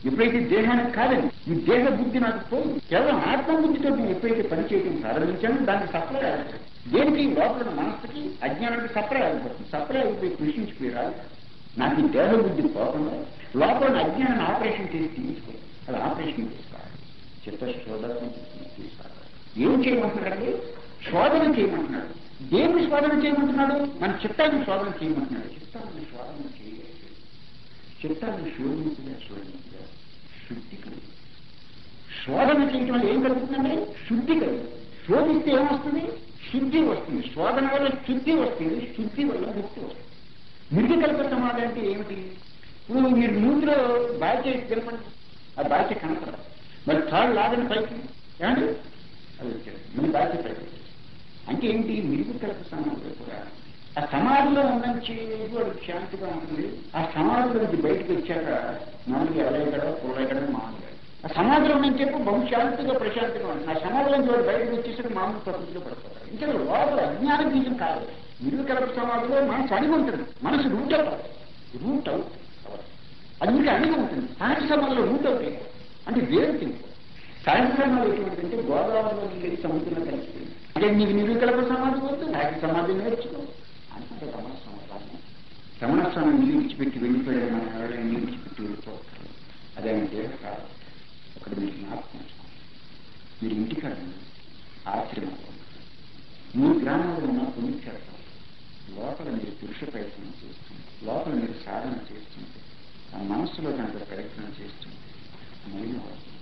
ఎప్పుడైతే దేహానికి కాదని ఈ దేహ బుద్ధి నాకు పోయి కేవలం ఆత్మబుద్ధితో నేను ఎప్పుడైతే పనిచేయడం ప్రారంభించానో దానికి సప్లై ఆగిపోతుంది దేనికి లోపల ఉన్న మనస్సుకి అజ్ఞానానికి సప్లై ఆగిపోతుంది సప్లై అయిపోయి కృషించిపోయి రాదు నాకు ఈ దేహ బుద్ధి పోకుండా లోపల ఉన్న అజ్ఞానాన్ని ఆపరేషన్ చేసి తీసుకో అది ఆపరేషన్ చేసుకోవాలి చిత్త శోధన తీసుకోవాలి ఏం చేయమంటున్నాడండి శోధన చేయమంటున్నాడు దేన్ని శోధన చేయమంటున్నాడు మన చిత్తాన్ని శోధన చేయమంటున్నాడు చిత్తాన్ని శోధన చేయలేదు చిత్తాన్ని శోధించగా శోధించగా శుద్ధి కలుగు శోధన చేయటం వల్ల ఏం కలుగుతుందంటే శుద్ధి కలుగు శోధిస్తే ఏమొస్తుంది శుద్ధి వస్తుంది శోధన వల్ల శుద్ధి వస్తుంది శుద్ధి వల్ల ముక్తి వస్తుంది నిర్వికల్ప సమాధి అంటే ఏమిటి ఇప్పుడు మీరు నూతిలో బాధ్య గెలపండి ఆ బాధ్య కనపడదు మరి థర్డ్ లాగని పైకి ఏమండి అది వచ్చారు మీ బాధ్య పైకి అంటే ఏంటి నిర్వికల్ప సమాధిలో కూడా ఆ సమాధిలో ఉన్నంచి వాడు శాంతిగా ఉంటుంది ఆ సమాధిలో నుంచి బయటకు వచ్చాక మామూలుగా ఎవరెక్కడ కూరక్కడ మామూలుగా ఆ సమాధిలో నుంచి చెప్పి బహు శాంతిగా ప్రశాంతిగా ఉంటుంది ఆ సమాధిలో నుంచి వాడు బయటకు వచ్చేసరికి మామూలు ప్రకృతిలో పడిపోతారు ఇంకా లోపల అజ్ఞానం బీజం కాదు నిర్వికల్ప సమాధిలో మనసు అడిగి ఉంటుంది మనసు రూట్ అవుతుంది రూట్ అవుట్ అది ఇంకా అడిగి ఉంటుంది సహజ సమాధిలో రూట్ అవుతాయి అంటే వేరు తింపు సహజ సమాధి ఎటువంటిదంటే గోదావరిలో నీళ్ళు సముద్రంలో కలిసి అంటే నీకు నిర్వికల్ప సమాధి వద్దు సహజ సమాధి నేర్చుకో అంటే రమణ సమాధానం రమణ స్వామి నీళ్ళు విడిచిపెట్టి వెళ్ళిపోయాడు మన ఎవరైనా నీళ్ళు విడిచిపెట్టి వెళ్ళిపోతారు అదేంటే కాదు అక్కడ మీకు జ్ఞాపకం మీరు ఇంటికాడ ఆశ్రమంలో మీ గ్రామంలో ఉన్న పుణ్యక్షేత్రం లోపల మీరు పురుష ప్రయత్నం చేస్తుంది లోపల మీరు సాధన చేస్తుంది ఆ మనస్సులో కనుక ప్రయత్నం చేస్తుంది మళ్ళీ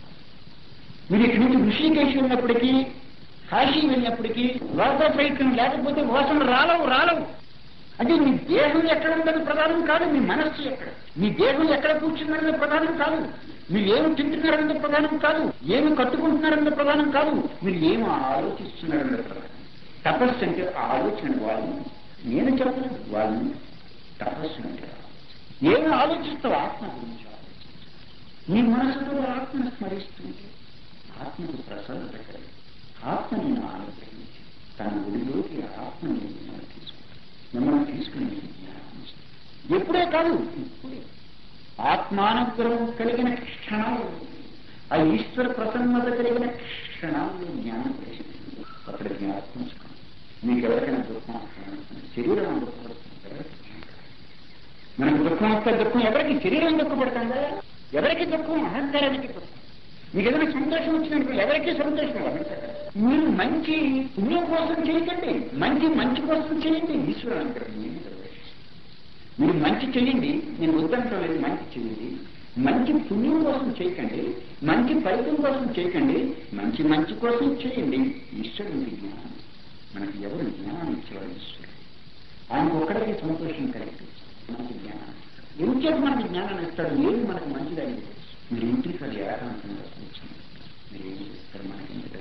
మీరు ఇక్కడి నుంచి ఋషికేశ్ వెళ్ళినప్పటికీ కాశీ వెళ్ళినప్పటికీ లోపల ప్రయత్నం లేకపోతే వాసన రాలవు రాలవు అంటే మీ దేహం ఎక్కడ ఉందని ప్రధానం కాదు మీ మనస్సు ఎక్కడ మీ దేహం ఎక్కడ కూర్చున్నారన్న ప్రధానం కాదు మీరు ఏమి తింటున్నారన్న ప్రధానం కాదు ఏమి కట్టుకుంటున్నారన్న ప్రధానం కాదు మీరు ఏమి ఆలోచిస్తున్నారన్న ప్రధానం తపస్సు అంటే ఆలోచన వాళ్ళని నేను చెప్పలేదు వాళ్ళని తపస్సు అంటే ఏమి ఆలోచిస్తావు ఆత్మ గురించి ఆలోచించు నీ మనసుతో ఆత్మను స్మరిస్తుంటే ఆత్మకు ప్రసన్నత కలిగి ఆత్మ నేను ఆనుగ్రహించి తన ఒడిలోకి ఆత్మ నేను మిమ్మల్ని తీసుకుంటాను మిమ్మల్ని తీసుకుని మీకు జ్ఞానం ఇస్తాను. ఎప్పుడే కాదు ఇప్పుడే ఆత్మానుగ్రహం కలిగిన క్షణాలు ఆ ఈశ్వర ప్రసన్నత కలిగిన క్షణాల్లో జ్ఞానం ప్రవేశిస్తుంది అక్కడ జ్ఞాపకం చేసుకోండి. మీకు ఎవరికైనా దుఃఖం వస్తుంది శరీరం దుఃఖపడుతుంది ఎవరికి జ్ఞానం కలగదు. మనకు దుఃఖం వస్తే దుఃఖం ఎవరికి శరీరం దుఃఖపడుతుందా ఎవరికి దుఃఖం అహంకారానికి దుఃఖం మీకు ఏదైనా సంతోషం వచ్చినప్పుడు ఎవరికి సంతోషం అహంకారం మీరు మంచి పుణ్యం కోసం చేయకండి మంచి మంచి కోసం చేయండి ఈశ్వరుడు అనుగ్రహం ఏమి ప్రవేశిస్తుంది మీరు మంచి చేయండి నేను వద్దంటం లేదు మంచి చేయండి మంచి పుణ్యం కోసం చేయకండి మంచి ఫలితం కోసం చేయకండి మంచి మంచి కోసం చేయండి ఈశ్వరుడికి జ్ఞానం మనకి ఎవరు జ్ఞానం ఇచ్చేవాడు ఈశ్వరుడు ఆయనకు ఒక్కడికి సంతోషం కలిగి మనకి జ్ఞానం ఎందుచేత మనకి జ్ఞానాన్ని ఇస్తాడు ఏది మనకు మంచిదని తెలుసు మీరు ఇంటికి అది ఏకాంతంగా కూర్చొని మీరు ఏం చేస్తారు మనకి ఇంటి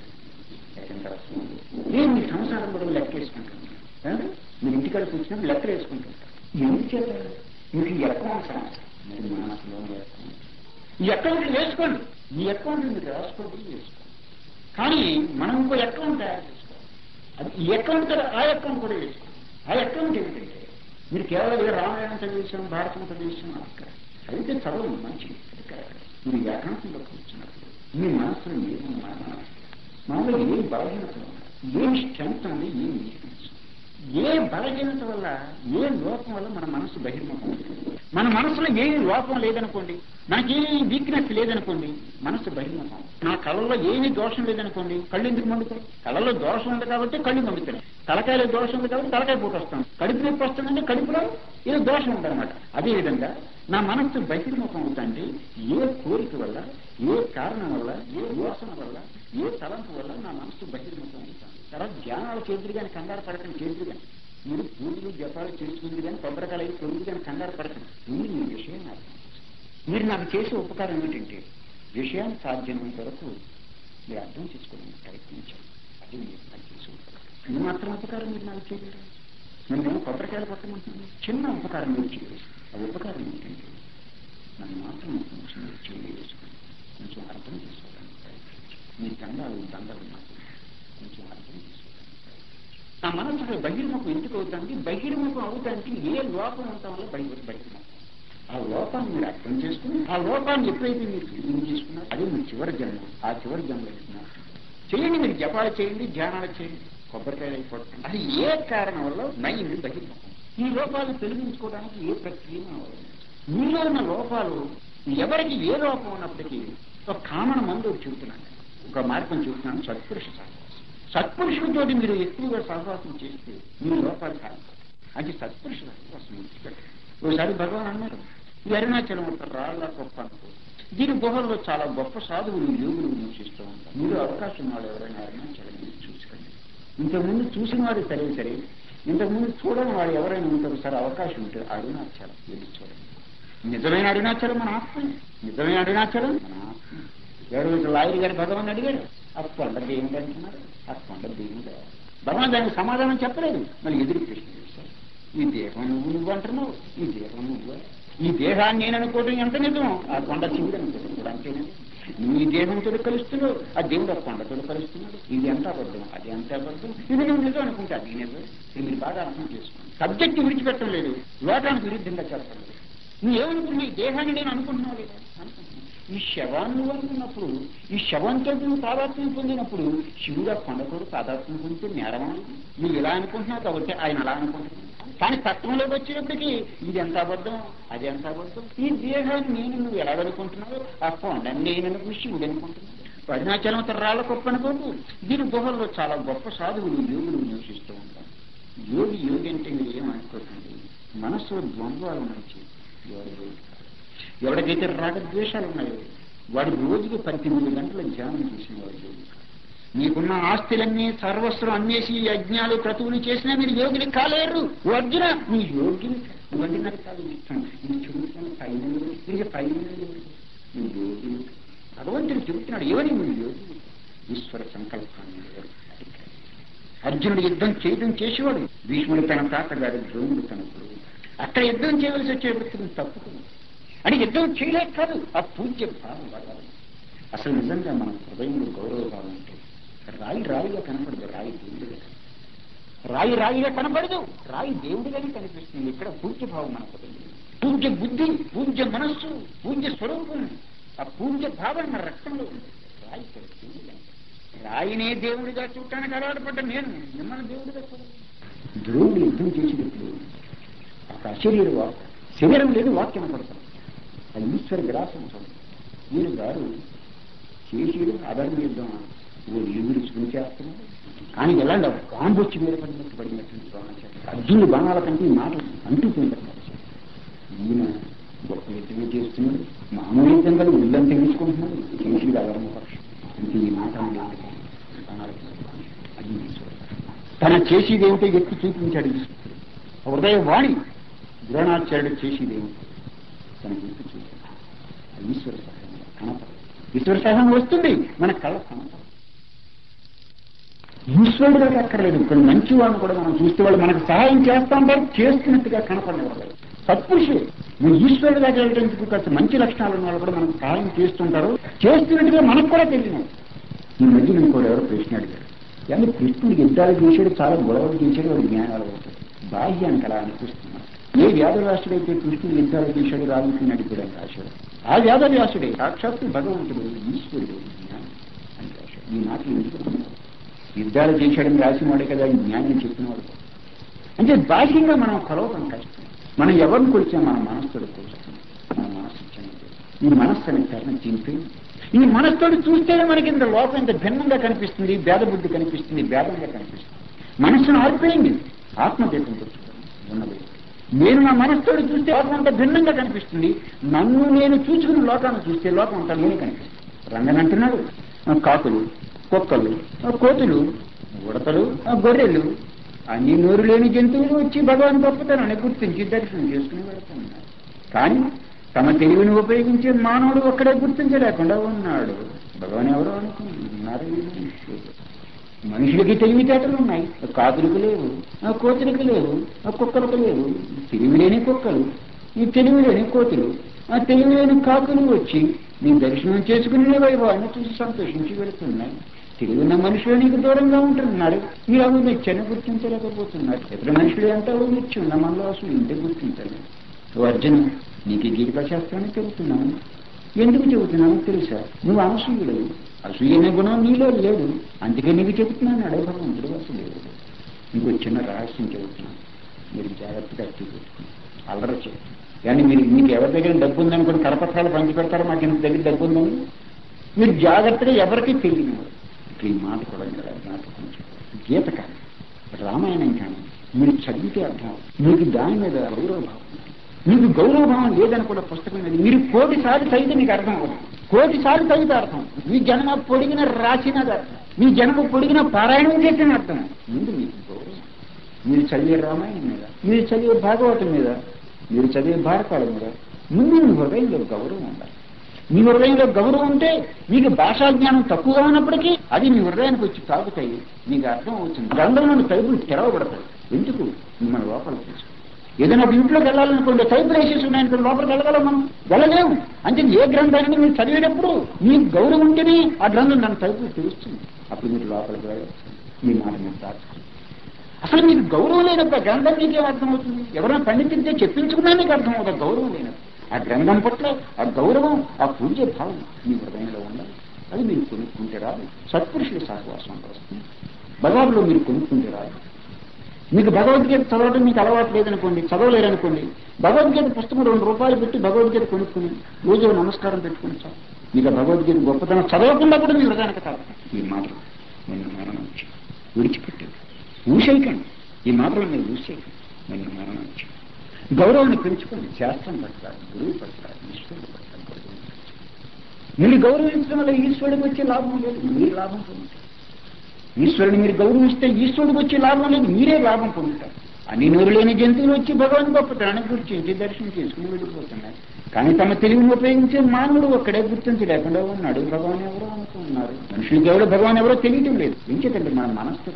నేను మీ సంసారం కూడా లెక్కేసుకుంటున్నాను ఏమండి? మీరు ఇంటికాడ కూర్చున్నప్పుడు లెక్కలు వేసుకుంటుంటారు ఎందుకు చేత మీకు ఈ అకౌంట్ సమస్య మరి మనసులో అకౌంట్ ఈ అకౌంట్ వేసుకోండి ఈ అకౌంట్ మీరు రాసుకోండి వేసుకోండి కానీ మనం ఇంకో అకౌంట్ తయారు చేసుకోవాలి అది ఈ అకౌంట్ కదా ఆ అకౌంట్ కూడా వేసుకోండి ఆ అకౌంట్ ఏమిటంటే మీరు కేవలం ఏదో రామాయణం చదివేశాం భారతం చదివేశాం అక్కడ అయితే చదవండి మంచిది అది కాదు. మీరు ఏకాంతంలో కూర్చున్నప్పుడు మీ మనసులో ఏమి మన మనసు మామూలుగా ఏ బలహీనత ఉంది ఏం స్ట్రెంత్ ఉంది ఏం వీక్నెస్ ఏ బలహీనత వల్ల ఏ లోపం వల్ల మన మనసు బహిర్ముఖం అవుతుంది. మన మనసులో ఏ లోపం లేదనుకోండి మనకి ఏ వీక్నెస్ లేదనుకోండి మనసు బహిర్ముఖం నా కళ్ళలో ఏమీ దోషం లేదనుకోండి కళ్ళు ఎందుకు మండుతాయి కళ్ళలో దోషం ఉంది కాబట్టి కళ్ళు మండుతాయి తలకాయలో దోషం ఉంది కాబట్టి తలకాయ పూట వస్తాం కడుపు నొప్పి వస్తుందంటే కడుపులో ఏదో దోషం ఉందన్నమాట అదేవిధంగా నా మనస్సు బహిర్ముఖం అవుతుంటే ఏ కోరిక వల్ల ఏ కారణం వల్ల ఏ యోసన వల్ల ఏ తలంపు వల్ల నా మనస్సు బహిర్ముఖం అవుతాను తర్వాత ధ్యానాలు చేతులు కానీ కంగారు పడకండి చేతులు కానీ మీరు పూజలు జపాలు చేసుకుంది కానీ కొబ్బరికాయలు అయి తొమ్మిది కానీ కంగారు పడకండి మీరు మీ విషయాన్ని అర్థం చేసుకోండి. మీరు నాకు చేసే ఉపకారం ఏమిటంటే విషయాన్ని సాధ్యమైనంత వరకు మీరు అర్థం చేసుకోవడానికి ప్రయత్నించండి అది మీరు నాకు చేసే ఉపకారం ఇది మాత్రం ఉపకారం మీరు నాకు చేయలేరు నేను కొబ్బరికాయలు పట్టమంటున్నాను చిన్న ఉపకారం మీరు చేయలేదు ఆ ఉపకారం ఏంటంటే నన్ను మాత్రం కొంచెం మీరు చేయలేసుకోండి కొంచెం అర్థం చేసుకోవడానికి ప్రయత్నించండి మీ దండాలు దండలు నాకు కొంచెం అర్థం చేసుకోవడానికి ప్రయత్నించండి నా మనసులో బహిర్ముఖం ఎందుకు అవుతుంది బహిర్ముఖం అవుతానికి ఏ లోపం ఉండటం వల్ల బహిర్ బహిర్ముఖం ఆ లోపాన్ని మీరు అర్థం చేసుకుని ఆ లోపాన్ని ఎప్పుడైతే మీరు ఫీలింగ్ చేసుకున్నారు అదే మీ చివరి జన్మ ఆ చివరి జన్మ ఇస్తున్నారు చేయండి మీరు జపాలు చేయండి ధ్యానాలు చేయండి కొబ్బరికాయలు అయిపోతుంది అది ఏ కారణం వల్ల మైండ్ బహిర్ముఖం ఈ లోపాలను తొలగించుకోవడానికి ఏ ప్రక్రియ అవ్వదు మీలో ఉన్న లోపాలు ఎవరికి ఏ లోపం ఉన్నప్పటికీ ఒక కామన్ మందు ఒకటి చెబుతున్నాను ఒక మార్గం చెబుతున్నాను సత్పురుష సహవాసం సత్పురుషులతో మీరు ఎక్కువగా సహవాసం చేస్తే మీ లోపాలు కాదు అది సత్పురుష సహవాసం విడిచిపెట్టండి ఒకసారి భగవాన్ అన్నారు ఈ అరుణాచలం ఒక రాళ్ళ గొప్ప అనుకో దీని గుహల్లో చాలా గొప్ప సాధువులు యోగులు నివసిస్తూ ఉంటారు మీరు అవకాశం వాళ్ళు ఎవరైనా అరుణాచలం మీరు చూసుకోండి ఇంతకుముందు చూసిన వారు సరే సరే ఇంతకుముందు చూడని వాడు ఎవరైనా ఉంటారు సరే అవకాశం ఉంటే అరుణాచలం వెళ్ళి చూడండి నిజమైన అరుణాచలం మన ఆత్మ నిజమైన అరుణాచలం మన ఆత్మ ఎవరు లాయర్ గారు భగవాన్ అడిగాడు ఆ కొండ దేవుడు అంటున్నారు ఆ కొండ దేవుడు భగవాన్ దానికి సమాధానం చెప్పలేదు మళ్ళీ ఎదురు ప్రశ్న చేశారు ఈ దేహం నువ్వు నువ్వు అంటున్నావు ఈ దేహం నువ్వు ఈ దేహాన్ని నేను అనుకోవడం ఎంత నిజం ఆ కొండ శివుడు అనుకోవడం కూడా అంతేనా నువ్వు ఈ దేహంతో కలుస్తున్నావు ఆ దేవుడు ఆ కొండతో కలుస్తున్నాడు ఇది ఎంత అబద్ధం అది ఎంత అబద్ధం ఇది నువ్వు నిజం అనుకుంటే అది నిజం ఇది మీరు బాగా అర్థం చేసుకోండి సబ్జెక్ట్ విడిచిపెట్టడం లేదు లోకానికి విరుద్ధంగా చెప్పడం లేదు నువ్వేమనుకున్నావు ఈ దేహాన్ని నేను అనుకుంటున్నావు లేదా అనుకుంటున్నావు ఈ శవాన్ని నువ్వు అనుకున్నప్పుడు ఈ శవంతో నువ్వు తాదాత్మ్యం పొందినప్పుడు శివుడు ఆ కొండతోడు తాదాత్మ్యం పొందితే నేరమా నువ్వు ఇలా అనుకుంటున్నావు కాబట్టి ఆయన అలా అనుకుంటున్నావు కానీ తత్వంలోకి వచ్చేటప్పటికి ఇది ఎంత అబద్ధం అది ఎంత అబద్ధం ఈ దేహాన్ని నేను నువ్వు ఎలా అనుకుంటున్నావు ఆ కొండని నేను అనుకుని శివుడు అనుకుంటున్నావు అరుణాచలం రాళ్ళ గొప్ప అనుకోకు దీని గుహల్లో చాలా గొప్ప సాధువులు యోగులు నివసిస్తూ ఉంటారు యోగి యోగి అంటే మీరు ఏమనుకోకండి మనస్సులో ద్వంద్వాలు మంచి ఎవరు యోగి కాదు. ఎవరికైతే రాగద్వేషాలు ఉన్నాయో వాడు రోజుకి పద్దెనిమిది గంటల ధ్యానం చేసిన వాడు యోగి కాదు. మీకున్న ఆస్తులన్నీ సర్వస్వం అమ్మేసి యజ్ఞాలు క్రతువులు చేసినా మీరు యోగిని కాలేరు ఓ అర్జున నీ యోగిని ఇవన్నీ నాకు కాదు ఇష్టం ఇది చెబుతున్నాను పైన ఇది పైన నీ యోగిని భగవంతుడు చెబుతున్నాడు ఎవరి నీ యోగి ఈశ్వర సంకల్పాన్ని ఎవరు అడిగారు. అర్జునుడు యుద్ధం చేయడం చేసేవాడు భీష్ముడు తన తాతగారు ద్రోణుడు తన గురువు అక్కడ యుద్ధం చేయవలసి వచ్చేటప్పుడు తప్పుకుంది అని యుద్ధం చేయలేక కాదు ఆ పూజ్య భావం పడాలి అసలు నిజంగా మన హృదయంలో గౌరవ భావం ఉంటే రాయి రాయిగా కనపడదు రాయి దేవుడిగా కనపడదు. రాయి రాయిగా కనపడదు రాయి దేవుడిగానే కనిపిస్తుంది ఇక్కడ పూజ్య భావం మన హృదయంలో పూజ్య బుద్ధి పూజ్య మనస్సు పూజ్య స్వరూపం ఆ పూజ్య భావం మన రక్తంలో ఉంది రాయి ఇక్కడ దేవుడిగా రాయినే దేవుడిగా చూడటానికి అలవాటు పడ్డ నేను మిమ్మల్ని దేవుడిగా చూడాలి ద్రోణుడు యుద్ధం చేసేటప్పుడు ఒక అశరీర వాక్ శరీరం లేదు వాక్యం పడతాం అది ఈశ్వర విలాసం చూడండి మీరు గారు చేసేది అధర్మ యుద్ధం ఓ ఎదురుచుకుని చేస్తున్నారు కానీ ఎలాంటి బాంబు వచ్చి మీద పడినట్టు పడినట్టు ద్రోణాచార్య అర్జునుడు బాణాల కంటే ఈ మాటలు అంటుకుంటారు ఈయన గొప్ప యుద్ధమే చేస్తున్నాడు మామూలు యుద్ధం కదా ఉల్లంతా తీసుకుంటున్నాడు చేసేది అధర్మ పక్షం అంటే ఈ మాట అనేది బాణాలకి అది ఈశ్వరుడు. తన చేసేది ఏమిటో ఎత్తి చూపించాడు ఈశ్వరుడు. హృదయ వాణి ద్రోణాచార్యుడు చేసేది ఏమిటో తనకి ఎత్తి చూపించాడు అది ఈశ్వర సహాయం కనపడదు ఈశ్వర సహాయం వస్తుంది మన కళ్ళ కనపడదు ఈశ్వరుడు దాకా అక్కర్లేదు కొన్ని మంచి వాళ్ళని కూడా మనం చూస్తే వాళ్ళు మనకు సహాయం చేస్తా ఉంటారు చేస్తున్నట్టుగా కనపడలేదు సత్పురుషులు నువ్వు ఈశ్వరుడు దాకా వెళ్ళడానికి కాస్త మంచి లక్షణాలు ఉన్న వాళ్ళు కూడా మనకు సహాయం చేస్తుంటారు చేస్తున్నట్టుగా మనకు కూడా తెలియదు ఈ మధ్య నేను కూడా ఎవరో ప్రశ్న అడిగారు కానీ కృష్ణుడు యుద్ధాలు చేశాడు చాలా గొడవలు చేశాడు వాడి జ్ఞానాలు అవుతాయి బాహ్యానికి అలా అనిపిస్తున్నారు ఏ వ్యాధవ్యాసుడైతే కృష్ణుడు యుద్ధాలు చేశాడు రాజకీయ అడిగాడు రాశాడు ఆ వ్యాధవ్యాసుడే సాక్షాత్తు భగవంతుడు ఈశ్వరుడు జ్ఞానం అని రాశాడు ఈ మాటలు ఎందుకు నమ్ముతారు? యుద్ధాలు చేశాడని రాసినవాడే కదా ఈ జ్ఞానం చెప్పినవాడు అంటే బాహ్యంగా మనం కొలవటం కష్టం మనం ఎవరిని కొలిచాం మన మనస్సుడు కొలుస్తాం మన మనస్సు చెందింది ఈ మనస్సు అనే కారణం చింపేది ఈ మనస్సుడు చూస్తేనే మనకి ఇంత లోకం ఇంత భిన్నంగా కనిపిస్తుంది భేద బుద్ధి కనిపిస్తుంది భేదంగా కనిపిస్తుంది మనస్సును ఆరిపోయింది ఆత్మదీపంతో చూడండి ఉన్నది నేను నా మనస్సుడు చూస్తే లోకం అంత భిన్నంగా కనిపిస్తుంది నన్ను నేను చూసుకుని లోకాన్ని చూస్తే లోకం అంతా నేనే కనిపిస్తుంది రంగన్ అంటున్నాడు ఆ కాకులు కుక్కలు ఆ కోతులు ఉడతలు ఆ గొర్రెలు అన్ని నోరు లేని జంతువులు వచ్చి భగవాన్ గొప్పతనాన్ని గుర్తించి దర్శనం చేసుకుని వెళుతున్నారు కానీ తమ తెలివిని ఉపయోగించే మానవుడు ఒక్కడే గుర్తించలేకుండా ఉన్నాడు భగవాన్ ఎవరు అనుకున్నారు మనుషులకి తెలివితేటలు ఉన్నాయి కాకులకు లేవు ఆ కోతులకు లేవు ఆ కుక్కలకు లేవు తెలివి లేని కుక్కలు ఈ తెలివి లేని కోతులు ఆ తెలివి లేని కాకులు వచ్చి నీ దర్శనం చేసుకునే వైభవాన్ని చూసి సంతోషించి వెళుతున్నాయి తెలివిన మనుషులు నీకు దూరంగా ఉంటున్నారు మీరు అవి నిత్యాన్ని గుర్తించలేకపోతున్నారు ఇతర మనుషులు ఎంత నిత్యం ఉన్న మనలో అసలు ఇంటే గుర్తించాలి ఓ అర్జున నీకు ఈ గీతా శాస్త్రాన్ని చెబుతున్నాను ఎందుకు చెబుతున్నాను తెలుసా నువ్వు అనసూయుడు అసూయనే గుణం నీలో లేదు అందుకే నీకు చెబుతున్నాను అడే భగవంతుడు అసలు లేదు ఇంకో చిన్న రహస్యం చెబుతున్నాను మీరు జాగ్రత్తగా చూపెట్టుకుని అల్లరి చేయండి కానీ మీరు మీకు ఎవరి దగ్గర డబ్బు ఉందనుకుని కరపత్రాలు పంచి పెడతారో మాకు ఇంత దగ్గర డబ్బు ఉందని మీరు జాగ్రత్తగా ఎవరికి తెలియనివారు ఈ మాట కూడా మీరు జ్ఞాపకం చేసుకోవాలి. గీత కానీ రామాయణం కానీ మీరు చదివితే అర్థం అవుతుంది. మీకు దాని మీద గౌరవభావం ఉంది. మీకు గౌరవభావం లేదని కూడా పుస్తకం లేదు మీరు కోటి సార్లు చదివితే మీకు అర్థం అవుతుంది కోటి సార్లు చదివితే అర్థం మీ జన్మ పొడిగిన రాసినది అర్థం మీ జన్మ పొడిగిన పారాయణం చేసిన అర్థం ముందు మీకు గౌరవం మీరు చదివే రామాయణం మీద మీరు చదివే భాగవతం మీద మీరు చదివే భారతాల మీద ముందు మీ హృదయంలో గౌరవం ఉండాలి మీ హృదయంలో గౌరవం ఉంటే మీకు భాషా జ్ఞానం తక్కువగా ఉన్నప్పటికీ అది మీ హృదయానికి వచ్చి తాగుతాయి మీకు అర్థం అవుతుంది గ్రంథంలోని తలుపులు తెరవబడతాయి ఎందుకు మన లోపల తీసుకు ఏదైనా ఒక ఇంట్లోకి వెళ్ళాలనుకోండి తలుపులు వేసేసి ఉన్నాయనుకోండి లోపలికి వెళ్ళగలం మనం వెళ్ళలేము అంటే ఏ గ్రంథాన్ని మీరు చదివేటప్పుడు మీకు గౌరవం ఉంటేనే ఆ గ్రంథం దాని తలుపులు తెలుస్తుంది అప్పుడు మీరు లోపలికి వెళ్ళవచ్చు ఈ మాట మీరు దాచుకోండి అసలు మీకు గౌరవం లేనప్పుడు ఆ గ్రంథం మీకేం అర్థమవుతుంది ఎవరైనా పండితుడితే చెప్పించుకున్నా మీకు అర్థమవుతుంది గౌరవం లేనప్పుడు ఆ గ్రంథం పట్ల ఆ గౌరవం ఆ పూజ భావం మీ హృదయంలో ఉండాలి అది మీరు కొనుక్కుంటే రాదు సత్పురుషుల సహవాసం వస్తుంది భగవాన్లో మీరు కొనుక్కుంటే రాదు మీకు భగవద్గీత చదవడం మీకు అలవాటు లేదనుకోండి చదవలేరనుకోండి భగవద్గీత పుస్తకం రెండు రూపాయలు పెట్టి భగవద్గీత కొనుక్కుని రోజు నమస్కారం పెట్టుకుని చాలు మీకు ఆ భగవద్గీత గొప్పతనం చదవకుండా కూడా మీ హృదయానికి కాదు ఈ మాటలు నిన్ను మరణం వచ్చి విడిచిపెట్టేది ఊసేయకండి ఈ మాటలు మీరు ఊసేయకండి నిన్ను మరణం వచ్చి గౌరవాన్ని పెంచుకోండి శాస్త్రం పట్ల గురువు పట్ల ఈశ్వరుడు పట్ల గౌరవం మీరు గౌరవించడం వల్ల ఈశ్వరుడికి వచ్చే లాభం లేదు మీరు లాభం పొందుతారు ఈశ్వరుని మీరు గౌరవిస్తే ఈశ్వరుడికి వచ్చే లాభం లేదు మీరే లాభం పొందుతారు అన్ని నూరు లేని జంతువులు వచ్చి భగవాన్ గొప్పతనాన్ని గుర్తించి దర్శనం చేసుకుని వెళ్ళిపోతున్నాయి కానీ తమ తెలివిని ఉపయోగించే మానవుడు ఒక్కడే గుర్తించి లేకుండా ఉన్నాడు భగవాన్ ఎవరో అనుకున్నారు మనుషులకి ఎవరో భగవాన్ ఎవరో తెలియటం లేదు ఎందుకంటే మన మనసుతో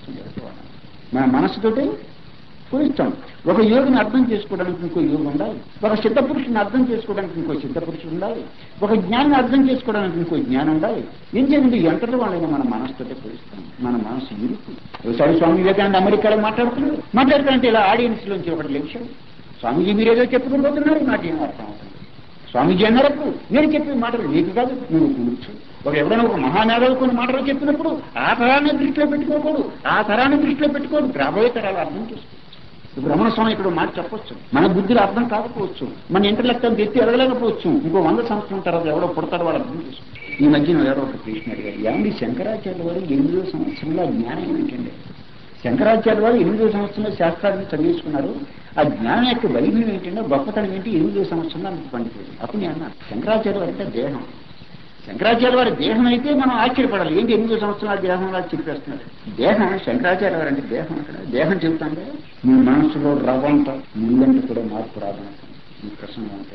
మన మనసుతోటే పూజిస్తాం ఒక యోగిని అర్థం చేసుకోవడానికి ఇంకో యోగి ఉండాలి ఒక సిద్ధ పురుషుని అర్థం చేసుకోవడానికి ఇంకో సిద్ధ పురుషుడు ఉండాలి ఒక జ్ఞానాన్ని అర్థం చేసుకోవడానికి ఇంకో జ్ఞానం ఉండాలి ఏం చేయండి ఎంతటి వాళ్ళైనా మన మనసుతోటే పూజిస్తాం మన మనసు ఇరుకు ఒకసారి స్వామి వివేకానంద అమెరికాలో మాట్లాడుతున్నారు మాట్లాడుతుంటే ఇలా ఆడియన్స్ లోంచి ఒకటి లక్ష్యం స్వామీజీ మీరేదో చెప్పుకుని పోతున్నారు నాకేం అర్థం అవుతుంది స్వామీజీ అన్నారప్పుడు నేను చెప్పే మాటలు నీకు కాదు నువ్వు కూర్చు ఒక ఎవరైనా ఒక మహానేతలు కొన్ని మాటలు చెప్పినప్పుడు ఆ తరాన్ని దృష్టిలో పెట్టుకోకూడదు ఆ తరాన్ని దృష్టిలో పెట్టుకోడు రాబోయే తరాలు అర్థం చేసుకో ఇప్పుడు రమణ స్వామి ఇక్కడ మాట చెప్పొచ్చు మన బుద్ధిలో అర్థం కాకపోవచ్చు మన ఇంటర్లెక్ట్ తెచ్చి ఎదగలేకపోవచ్చు ఇంకో వంద సంవత్సరం తర్వాత ఎవడో పుడతాడు వాడు అర్థం చేసుకో ఈ మధ్యన ఎవరో ఒక కృష్ణ అడిగారు ఏమండి శంకరాచార్య వారు ఎనిమిదో సంవత్సరంలో ఆ జ్ఞానం ఏమిటండి శంకరాచార్య వారు ఎనిమిదో సంవత్సరంలో శాస్త్రాన్ని చదివేసుకున్నారు ఆ జ్ఞానం యొక్క వైభవం ఏంటంటే గొప్పతనం ఏంటి ఎనిమిదో సంవత్సరంలో అంత పండిపోయింది అప్పుడు నేను అన్నాను శంకరాచార్య వారు అంటే దేహం శంకరాచార్య వారి దేహం అయితే మనం ఆశ్చర్యపడాలి ఏంటి ఎనిమిదో సంవత్సరాల దేహంలా చెప్పేస్తున్నారు దేహం శంకరాచార్య వారు అంటే దేహం అక్కడ దేహం చెబుతాంటే మీ మనసులో రవ్వంత ముళ్ళంత కూడా మార్పు రాదంట ఈ ప్రసంగం అంటే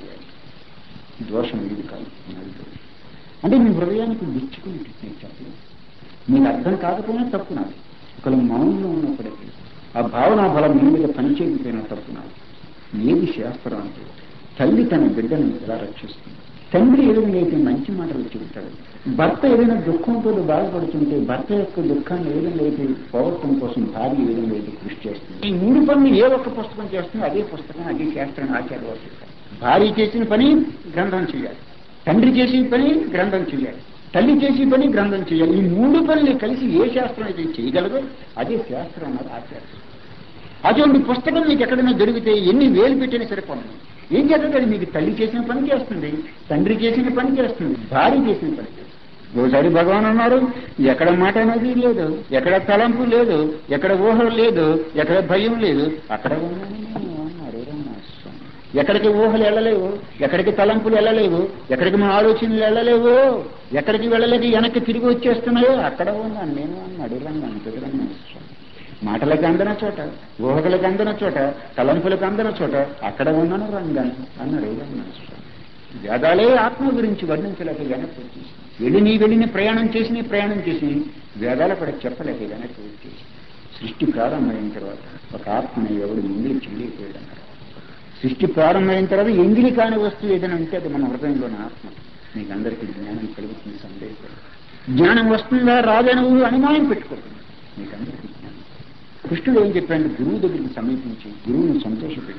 దోషం ఇది కాదు నాది దోషం. అంటే మీ హృదయానికి గుచ్చుకుని నేను చెప్పలేదు మీకు అర్థం కాకపోయినా తప్పు నాది ఒకవేళ మౌనంలో ఉన్నప్పటికీ ఆ భావన బలం మీ మీద పనిచేయకపోయినా తప్పు నాది ఏది శాస్త్రం అంటే తల్లి తన బిడ్డను ఎలా రక్షిస్తుంది తండ్రి ఏదైనా అయితే మంచి మాటలు చెబుతాడు భర్త ఏదైనా దుఃఖంతో బాధపడుతుంటే భర్త యొక్క దుఃఖాన్ని ఏదైనా అయితే పోవటం కోసం భార్య ఏదైనా అయితే కృషి చేస్తుంది ఈ మూడు పనులు ఏ ఒక్క పుస్తకం చేస్తుందో అదే పుస్తకం అదే శాస్త్రం ఆచార్య వారు చెప్తారు భార్య చేసిన పని గ్రంథం చేయాలి తండ్రి చేసిన పని గ్రంథం చేయాలి తల్లి చేసే పని గ్రంథం చేయాలి ఈ మూడు పనులు కలిసి ఏ శాస్త్రం అయితే చేయగలదో అదే శాస్త్రం అన్నది ఆచార్యం అటువంటి పుస్తకం మీకు ఎక్కడైనా దొరికితే ఎన్ని వేలు పెట్టినా సరిపోతుంది ఏం చేస్తుంది మీకు తల్లి చేసిన పని చేస్తుంది తండ్రి చేసిన పని చేస్తుంది భార్య చేసిన పని చేస్తుంది ఓసారి భగవాన్ అన్నారు ఎక్కడ మాట అనేది లేదు ఎక్కడ తలంపు లేదు ఎక్కడ ఊహ లేదు ఎక్కడ భయం లేదు అక్కడ ఉన్నాను నేను అన్నారు రమణస్వామి. ఎక్కడికి ఊహలు వెళ్ళలేవు ఎక్కడికి తలంపులు వెళ్ళలేవు ఎక్కడికి మన ఆలోచనలు వెళ్ళలేవు ఎక్కడికి వెళ్ళలేక వెనక్కి తిరిగి వచ్చేస్తున్నాయో అక్కడ ఉన్నాను నేను అన్నాడు రంగాను రమణస్వామి మాటలకు అందన చోట ఊహకులకు అందన చోట తలంపులకు అందన చోట అక్కడ ఉన్నాను రంగాను అన్నాడు రమణస్వామి వేదాలే ఆత్మ గురించి వర్ణించలేక వెనక్కి వచ్చేసి వెళ్ళి నీ వెళ్ళిన ప్రయాణం చేసి ప్రయాణం చేసి వేదాలు కూడా చెప్పలేక వెనక్కి వచ్చేసి సృష్టి ప్రారంభమైన తర్వాత ఒక ఆత్మని ఎవడు ఎంగిలి చెల్లిపోయాడు అన్నారు సృష్టి ప్రారంభమైన తర్వాత ఎంగిలి కాని వస్తువు ఏదైనా ఉంటే అది మన హృదయంలోని ఆత్మ మీకు అందరికీ జ్ఞానం కలుగుతుంది సందేహం జ్ఞానం వస్తుందా రాదని ఊరు అనుమానం పెట్టుకోకుండా మీకు అందరికీ జ్ఞానం కృష్ణుడు ఏం చెప్పాడు గురువు దగ్గరికి సమీపించి గురువుని సంతోషపెట్టి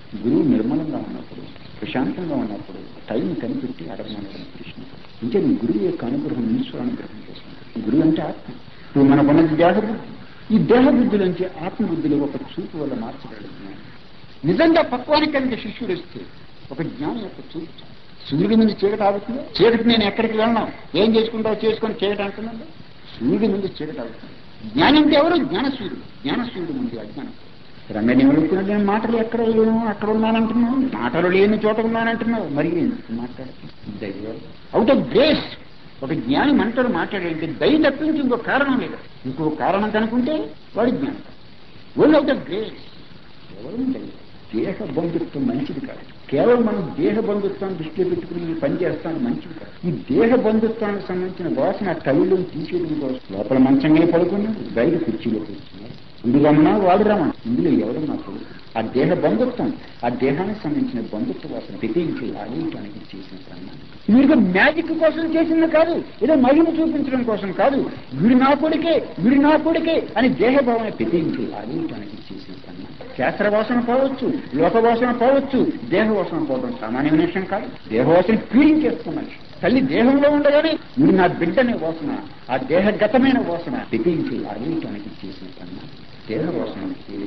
గురువు నిర్మలంగా ఉన్నప్పుడు ప్రశాంతంగా ఉన్నప్పుడు టైం కనిపెట్టి అడగమనడం కృష్ణ అంటే నీ గురువు యొక్క అనుగ్రహం ఈశ్వర అనుగ్రహం చేస్తుంది గురువు అంటే ఆత్మ ఇప్పుడు మనకున్నది దేహబుద్ధి ఈ దేహబుద్ధి నుంచి ఆత్మబుద్ధిలో ఒక చూపు వల్ల మార్చగలుగుతున్నాను నిజంగా పక్వానికి కనుక శిష్యుడు వస్తే ఒక జ్ఞానం యొక్క చూపు చాలు. సూర్యుడి ముందు చీకటి ఆగుతుంది చీకటి నేను ఎక్కడికి వెళ్ళను ఏం చేసుకుంటావు చేసుకొని చీకటి అంటున్నాడు సూర్యుడి ముందు చీకటి ఆగుతుంది జ్ఞానం అంటే ఎవరు జ్ఞానసూర్యుడు జ్ఞానసూర్యుడు ముందు అజ్ఞానం రంగనివడుకున్న నేను మాటలు ఎక్కడ లేను అక్కడ ఉన్నానంటున్నావు మాటలు లేని చోట ఉన్నానంటున్నావు మరి ఎందుకు మాట్లాడుతున్నావు అవుట్ ఆఫ్ గ్రేస్ ఒక జ్ఞాని మంటలు మాట్లాడేంటి దయ తప్పించి ఇంకో కారణం లేదు ఇంకో కారణం కనుకుంటే వాడి జ్ఞానం ఓన్లీ అవుట్ ఆఫ్ గ్రేస్ కేవలం దయ దేహ బంధుత్వం మంచిది కాదు కేవలం మనం దేహ బంధుత్వాన్ని దృష్టిలో పెట్టుకుని ఈ పని చేస్తాను మంచిది కాదు ఈ దేహ బంధుత్వానికి సంబంధించిన వాసన కవిలో తీసేయడం కోసం లోపల మంచంగా పడుకున్నాడు బయట కుర్చీలో కూర్చున్నాడు ఇందులో రమ్మన్నా వాడు రమ్మన్నా ఇందులో ఎవరు నా కొడుకు ఆ దేహ బంధుత్వం ఆ దేహానికి సంబంధించిన బంధుత్వ వాసన ప్రతించి లాగేయటానికి చేసిన ప్రమాణం మీరు మ్యాజిక్ కోసం చేసింది కాదు ఏదో మహిమ చూపించడం కోసం కాదు వీడు నా కొడుకే వీడు నా కొడుకే అని దేహభావన ప్రతించి లాగేయటానికి చేసిన ప్రమాణం శాస్త్ర వాసన పోవచ్చు లోక వాసన పోవచ్చు దేహ వాసన పోవడం సామాన్యమైన విషయం కాదు దేహవాసన పీడించేస్తున్న మనిషి తల్లి దేహంలో ఉండగానే వీడు నా బిడ్డనే వాసన ఆ దేహగతమైన వాసన ప్రతించి లాగేయటానికి చేసిన ప్రమాణం దేహ వాసన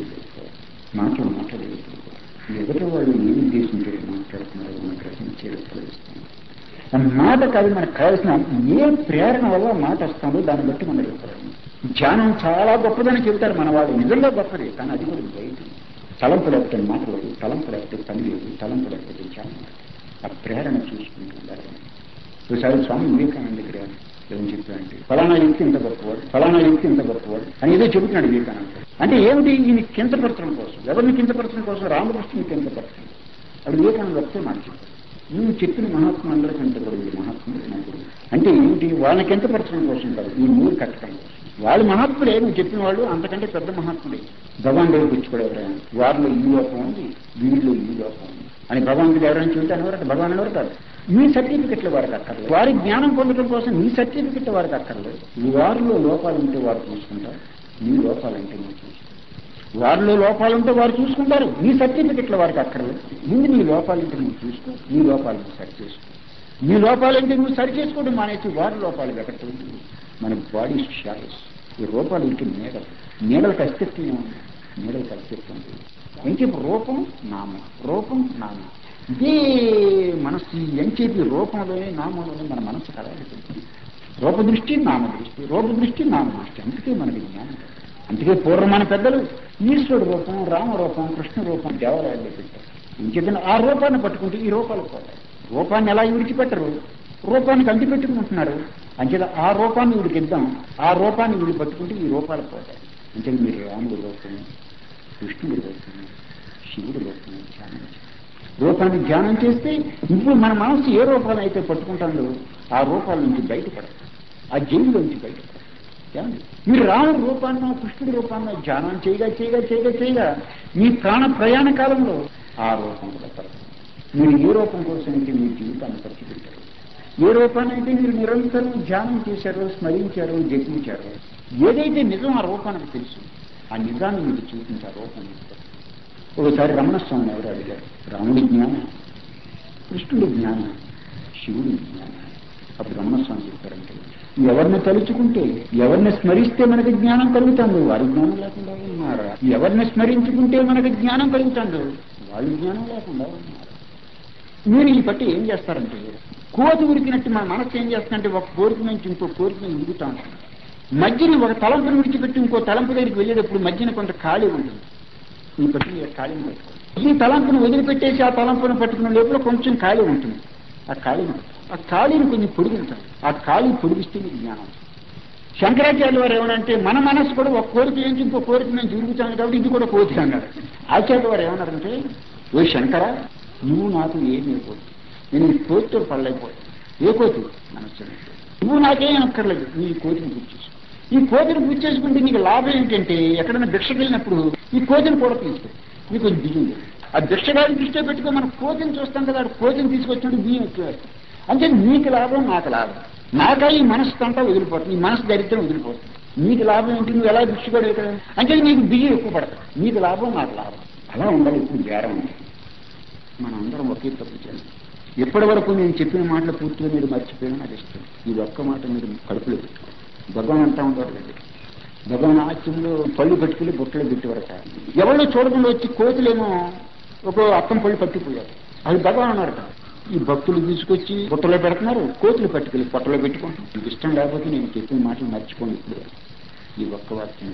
మాటలు మాట్లాడలేదు ఎదుటి వాళ్ళు ఏ ఉద్దేశంతో మాట్లాడుతున్నారో మనం గ్రహించేది కలిగిస్తాం ఆ మాట కాదు మనకు కావాల్సిన ఏ ప్రేరణ వల్ల మాట వస్తుందో దాన్ని బట్టి మనం చెప్తారు ధ్యానం చాలా గొప్పదని చెబుతారు మన వాళ్ళు నిజంగా గొప్పది కానీ అది కూడా బయట తలంపు లేకపోతే మాట లేదు తలంపు లేకపోతే పని లేదు తలంపు లేకపోతే ధ్యానం లేదు. ఆ ప్రేరణ చూసుకుంటూ ఉండాలి ఒకసారి స్వామి వివేకానంద దగ్గర ఏం చెప్పారంటే ఫలానా వ్యక్తి ఇంత గొప్పవాడు ఫలానా వ్యక్తి ఇంత గొప్పవాడు అని ఏదో చెబుతున్నాడు వివేకానంద అంటే ఏమిటి ఈయన కించపరచడం కోసం ఎవరిని కించపరచడం కోసం రామకృష్ణుని కించపరచడం అప్పుడు వివేకానంద వస్తే మాట చెప్పారు నువ్వు చెప్పిన మహాత్ములందరికంటే కూడా ఈ మహాత్ముడు నా గురువు అంటే ఏమిటి వాళ్ళని కించపరచడం కోసం కాదు ఈ మూడు కట్టడం కోసం వాళ్ళు మహాత్ములే నువ్వు చెప్పిన వాళ్ళు అంతకంటే పెద్ద మహాత్ములే భగవాన్ దగ్గరికి వచ్చి కూడా ఎవరైనా వారిలో ఈ లోపం ఉంది వీరిలో ఈ లోపం ఉంది అని భగవంతుడు ఎవరైనా చూస్తే అనేవారట భగవాన్ ఎవరు కాదు మీ సర్టిఫికెట్లు వారికి అక్కర్లేదు వారి జ్ఞానం పొందడం కోసం మీ సర్టిఫికెట్ వారికి అక్కర్లేదు వారిలో లోపాలు ఉంటే వారు చూసుకుంటారు మీ లోపాలంటే మీరు చూసుకుంటారు వారిలో లోపాలుంటే వారు చూసుకుంటారు మీ సర్టిఫికెట్లు వారికి అక్కర్లేదు ముందు నీ లోపాలంటే నువ్వు చూసుకో నీ లోపాలు నువ్వు సరి చేసుకో నీ లోపాలంటే నువ్వు సరి చేసుకోవడం మానేసి వారి లోపాలు వెకట్టు మన బాడీ షాడోస్ ఈ రూపాలు ఇంటి నీడలు నీడలకు అస్తిత్వం ఉంది నీడలకు అస్తిత్వం ఉంది ఎంచేపు రూపం నామం రూపం నామం ఇదే మనస్సు ఈ ఎంచేపి రూపంలోనే నామంలోనే మన మనస్సు కలగలుగుతుంది రూపదృష్టి నామదృష్టి రూపదృష్టి నామదృష్టి అందుకే మనకి జ్ఞానం అందుకే పూర్వం మన పెద్దలు ఈశ్వరుడు రూపం రామరూపం కృష్ణ రూపం దేవాలయాల్లో పెట్టారు ఇంకేదైనా ఆ రూపాన్ని పట్టుకుంటే ఈ రూపాలు పోతాయి రూపాన్ని ఎలా విడిచిపెట్టరు రూపానికి అంటి పెట్టుకుంటున్నారు అంచేత ఆ రూపాన్ని వీడికి ఇద్దాం ఆ రూపాన్ని వీడి పట్టుకుంటే ఈ రూపాలు పోతాయి అంటే మీరు రాముడు రూపం కృష్ణుడి రూపం శివుడి రూపం ధ్యానం చేయండి. రూపాన్ని ధ్యానం చేస్తే ఇప్పుడు మన మనసు ఏ రూపాన్ని అయితే పట్టుకుంటుందో ఆ రూపాల నుంచి బయటపడదు ఆ జైలు నుంచి బయటపడదు ఏమండి? మీరు రాముడి రూపాన్న కృష్ణుడి రూపాన్న ధ్యానం చేయగా చేయగా చేయగా చేయగా మీ ప్రాణ ప్రయాణ కాలంలో ఆ రూపం కూడా పడదు మీరు ఏ రూపం కోసం అయితే మీ జీవితాన్ని ఖర్చు పెట్టారు ఏ రూపాన్ని అయితే మీరు నిరంతరం ధ్యానం చేశారో స్మరించారో జపించారో ఏదైతే నిజం ఆ రూపానికి తెలుసు ఆ నిజాన్ని మీకు చూపించారు రూపం మీకు తెలుసు. ఒకసారి రమణస్వామిని ఎవరు అడిగారు రాముడి జ్ఞానం కృష్ణుడి జ్ఞానం శివుడి జ్ఞానం అప్పుడు రమణస్వామి చెప్పారంటే ఎవరిని తలుచుకుంటే ఎవరిని స్మరిస్తే మనకి జ్ఞానం కలుగుతాడు వారి జ్ఞానం లేకుండా ఉన్నారా ఎవరిని స్మరించుకుంటే మనకి జ్ఞానం కలుగుతాడు వాళ్ళ జ్ఞానం లేకుండా ఉన్నారు మీరు ఈ పట్టి ఏం చేస్తారంటే కోతి ఉరికినట్టు మన మనసు ఏం చేస్తుందంటే ఒక కోరిక నుంచి ఇంకో కోరిక నుంచి ఉరుకుతా ఉంటుంది మధ్యని ఒక తలంపును విడిచిపెట్టి ఇంకో తలంపు దగ్గరికి వెళ్ళేటప్పుడు మధ్యన కొంత ఖాళీ ఉంటుంది ఈ పట్టి ఈ ఖాళీని పట్టుకోండి ఈ తలంపును వదిలిపెట్టేసి ఆ తలంపును పట్టుకున్న లోపల కొంచెం ఖాళీ ఉంటుంది ఆ ఖాళీని ఆ ఖాళీని కొంచెం పొడిగించాలి ఆ ఖాళీ పొడిగిస్తే మీకు జ్ఞానం శంకరాచార్య వారు ఏమనంటే మన మనసు కూడా ఒక కోరిక నుంచి ఇంకో కోరిక నేను తిరుగుతాను కాబట్టి ఇది కూడా కోరిక అన్నారు ఆచార్య వారు ఏమన్నారంటే ఓ శంకర నువ్వు నాకు ఏమీ కోరిక నేను ఈ కోరితో పడలేకపోయాను ఏ కోతి మనస్సు నువ్వు నాకేం అక్కర్లేదు నీ ఈ కోతిని గుర్చేసుకో ఈ కోతిని గుర్చేసుకుంటే నీకు లాభం ఏంటంటే ఎక్కడైనా భిక్షకు వెళ్ళినప్పుడు ఈ కోతిని కూడా తీసుకో నీకు కొంచెం బియ్యం లేదు. ఆ భిక్షగాడిని దృష్టిలో పెట్టుకో మనం కోతిని చూస్తాం కదా ఆ కోతిని తీసుకొచ్చినట్టు బియ్యం ఎక్కువ అంటే నీకు లాభం నాకు లాభం నాకా ఈ మనసు అంతా వదిలిపోతుంది ఈ మనసు దరిద్రం వదిలిపోతుంది నీకు లాభం ఏంటి నువ్వు ఎలా భిక్షగాడు ఇక్కడ అంటే నీకు బియ్యం ఎక్కువ పడతాయి నీకు లాభం నాకు లాభం అలా ఉండాలి ఇప్పుడు బేరం ఉంది మనం అందరం ఒకే తప్పు చేయాలి ఎప్పటి వరకు నేను చెప్పిన మాటలు పూర్తిగా మీరు మర్చిపోయినా నాకు ఇష్టం ఈ ఒక్క మాట మీరు కడుపులో పెట్టుకోండి భగవాన్ అంటా ఉంటారు లేదు భగవాన్ ఆత్యంలో పళ్ళు పెట్టుకుని బుట్టలో పెట్టేవరట ఎవరో చూడకుండా వచ్చి కోతులేమో ఒక అత్తం పళ్ళు పట్టిపోయారు అది భగవాన్ అన్నారట ఈ భక్తులు తీసుకొచ్చి బుట్టలో పెడుతున్నారు కోతులు పట్టుకెళ్ళి పొట్టలో పెట్టుకుంటాం మీకు ఇష్టం లేకపోతే నేను చెప్పిన మాటలు మర్చిపోండి ఇప్పుడు ఈ ఒక్క వాక్యం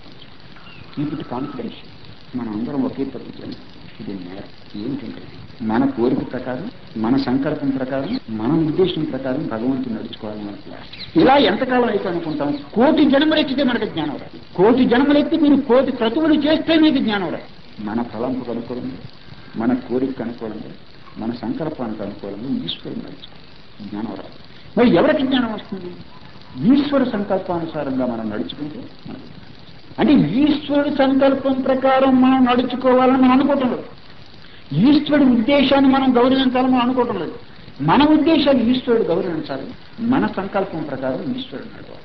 కీప్ ఇట్ కాన్ఫిడెన్స్ మనం అందరం ఒకే తప్పు చేయాలి ఇది నేరం ఏంటంటే మన కోరిక ప్రకారం మన సంకల్పం ప్రకారం మన ఉద్దేశం ప్రకారం భగవంతుని నడుచుకోవాలి మనకు ఇలా ఎంతకాలం అయితే అనుకుంటాం కోటి జన్మలెత్తితే మనకు జ్ఞానం రాదు కోటి జన్మలెత్తి మీరు కోటి క్రతువులు చేస్తే మీకు జ్ఞానం రాదు మన ఫలంపుకు అనుకూలంగా మన కోరికకు అనుకూలంగా మన సంకల్పానికి అనుకూలంగా ఈశ్వరుని నడుచుకోవాలి జ్ఞానం రాదు మరి ఎవరికి జ్ఞానం వస్తుంది ఈశ్వర సంకల్పానుసారంగా మనం నడుచుకుంటే మనకు అంటే ఈశ్వరుడి సంకల్పం ప్రకారం మనం నడుచుకోవాలని మనం అనుకోవటం లేదు ఈశ్వరుడి ఉద్దేశాన్ని మనం గౌరవించాలని మనం అనుకోవటం లేదు మన ఉద్దేశాన్ని ఈశ్వరుడు గౌరవించాలి మన సంకల్పం ప్రకారం ఈశ్వరుడు నడవాలి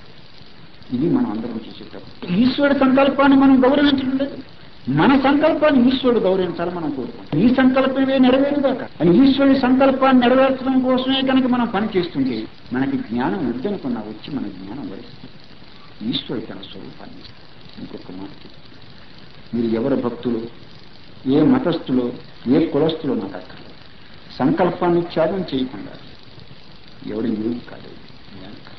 ఇది మనం అందరం చేసేటప్పుడు ఈశ్వరుడి సంకల్పాన్ని మనం గౌరవించడం లేదు మన సంకల్పాన్ని ఈశ్వరుడు గౌరవించాలి మనం కోరుకుంటాం ఈ సంకల్పమే నెరవేరుదాక అని ఈశ్వరుడి సంకల్పాన్ని నెరవేర్చడం కోసమే కనుక మనం పని చేస్తుంటే మనకి జ్ఞానం వద్దనుకున్నా వచ్చి మన జ్ఞానం వరిస్తుంది ఈశ్వరుడు తన స్వరూపాన్ని ఇస్తాడు. ఇంకొక మాట చెప్తాను. మీరు ఎవరు భక్తులు ఏ మతస్థులో ఏ కులస్థులో నాకు అక్కర్లేదు సంకల్పాన్ని త్యాగం చేయకుండా ఎవడు యోగి కాలేదు జ్ఞాని కాదు.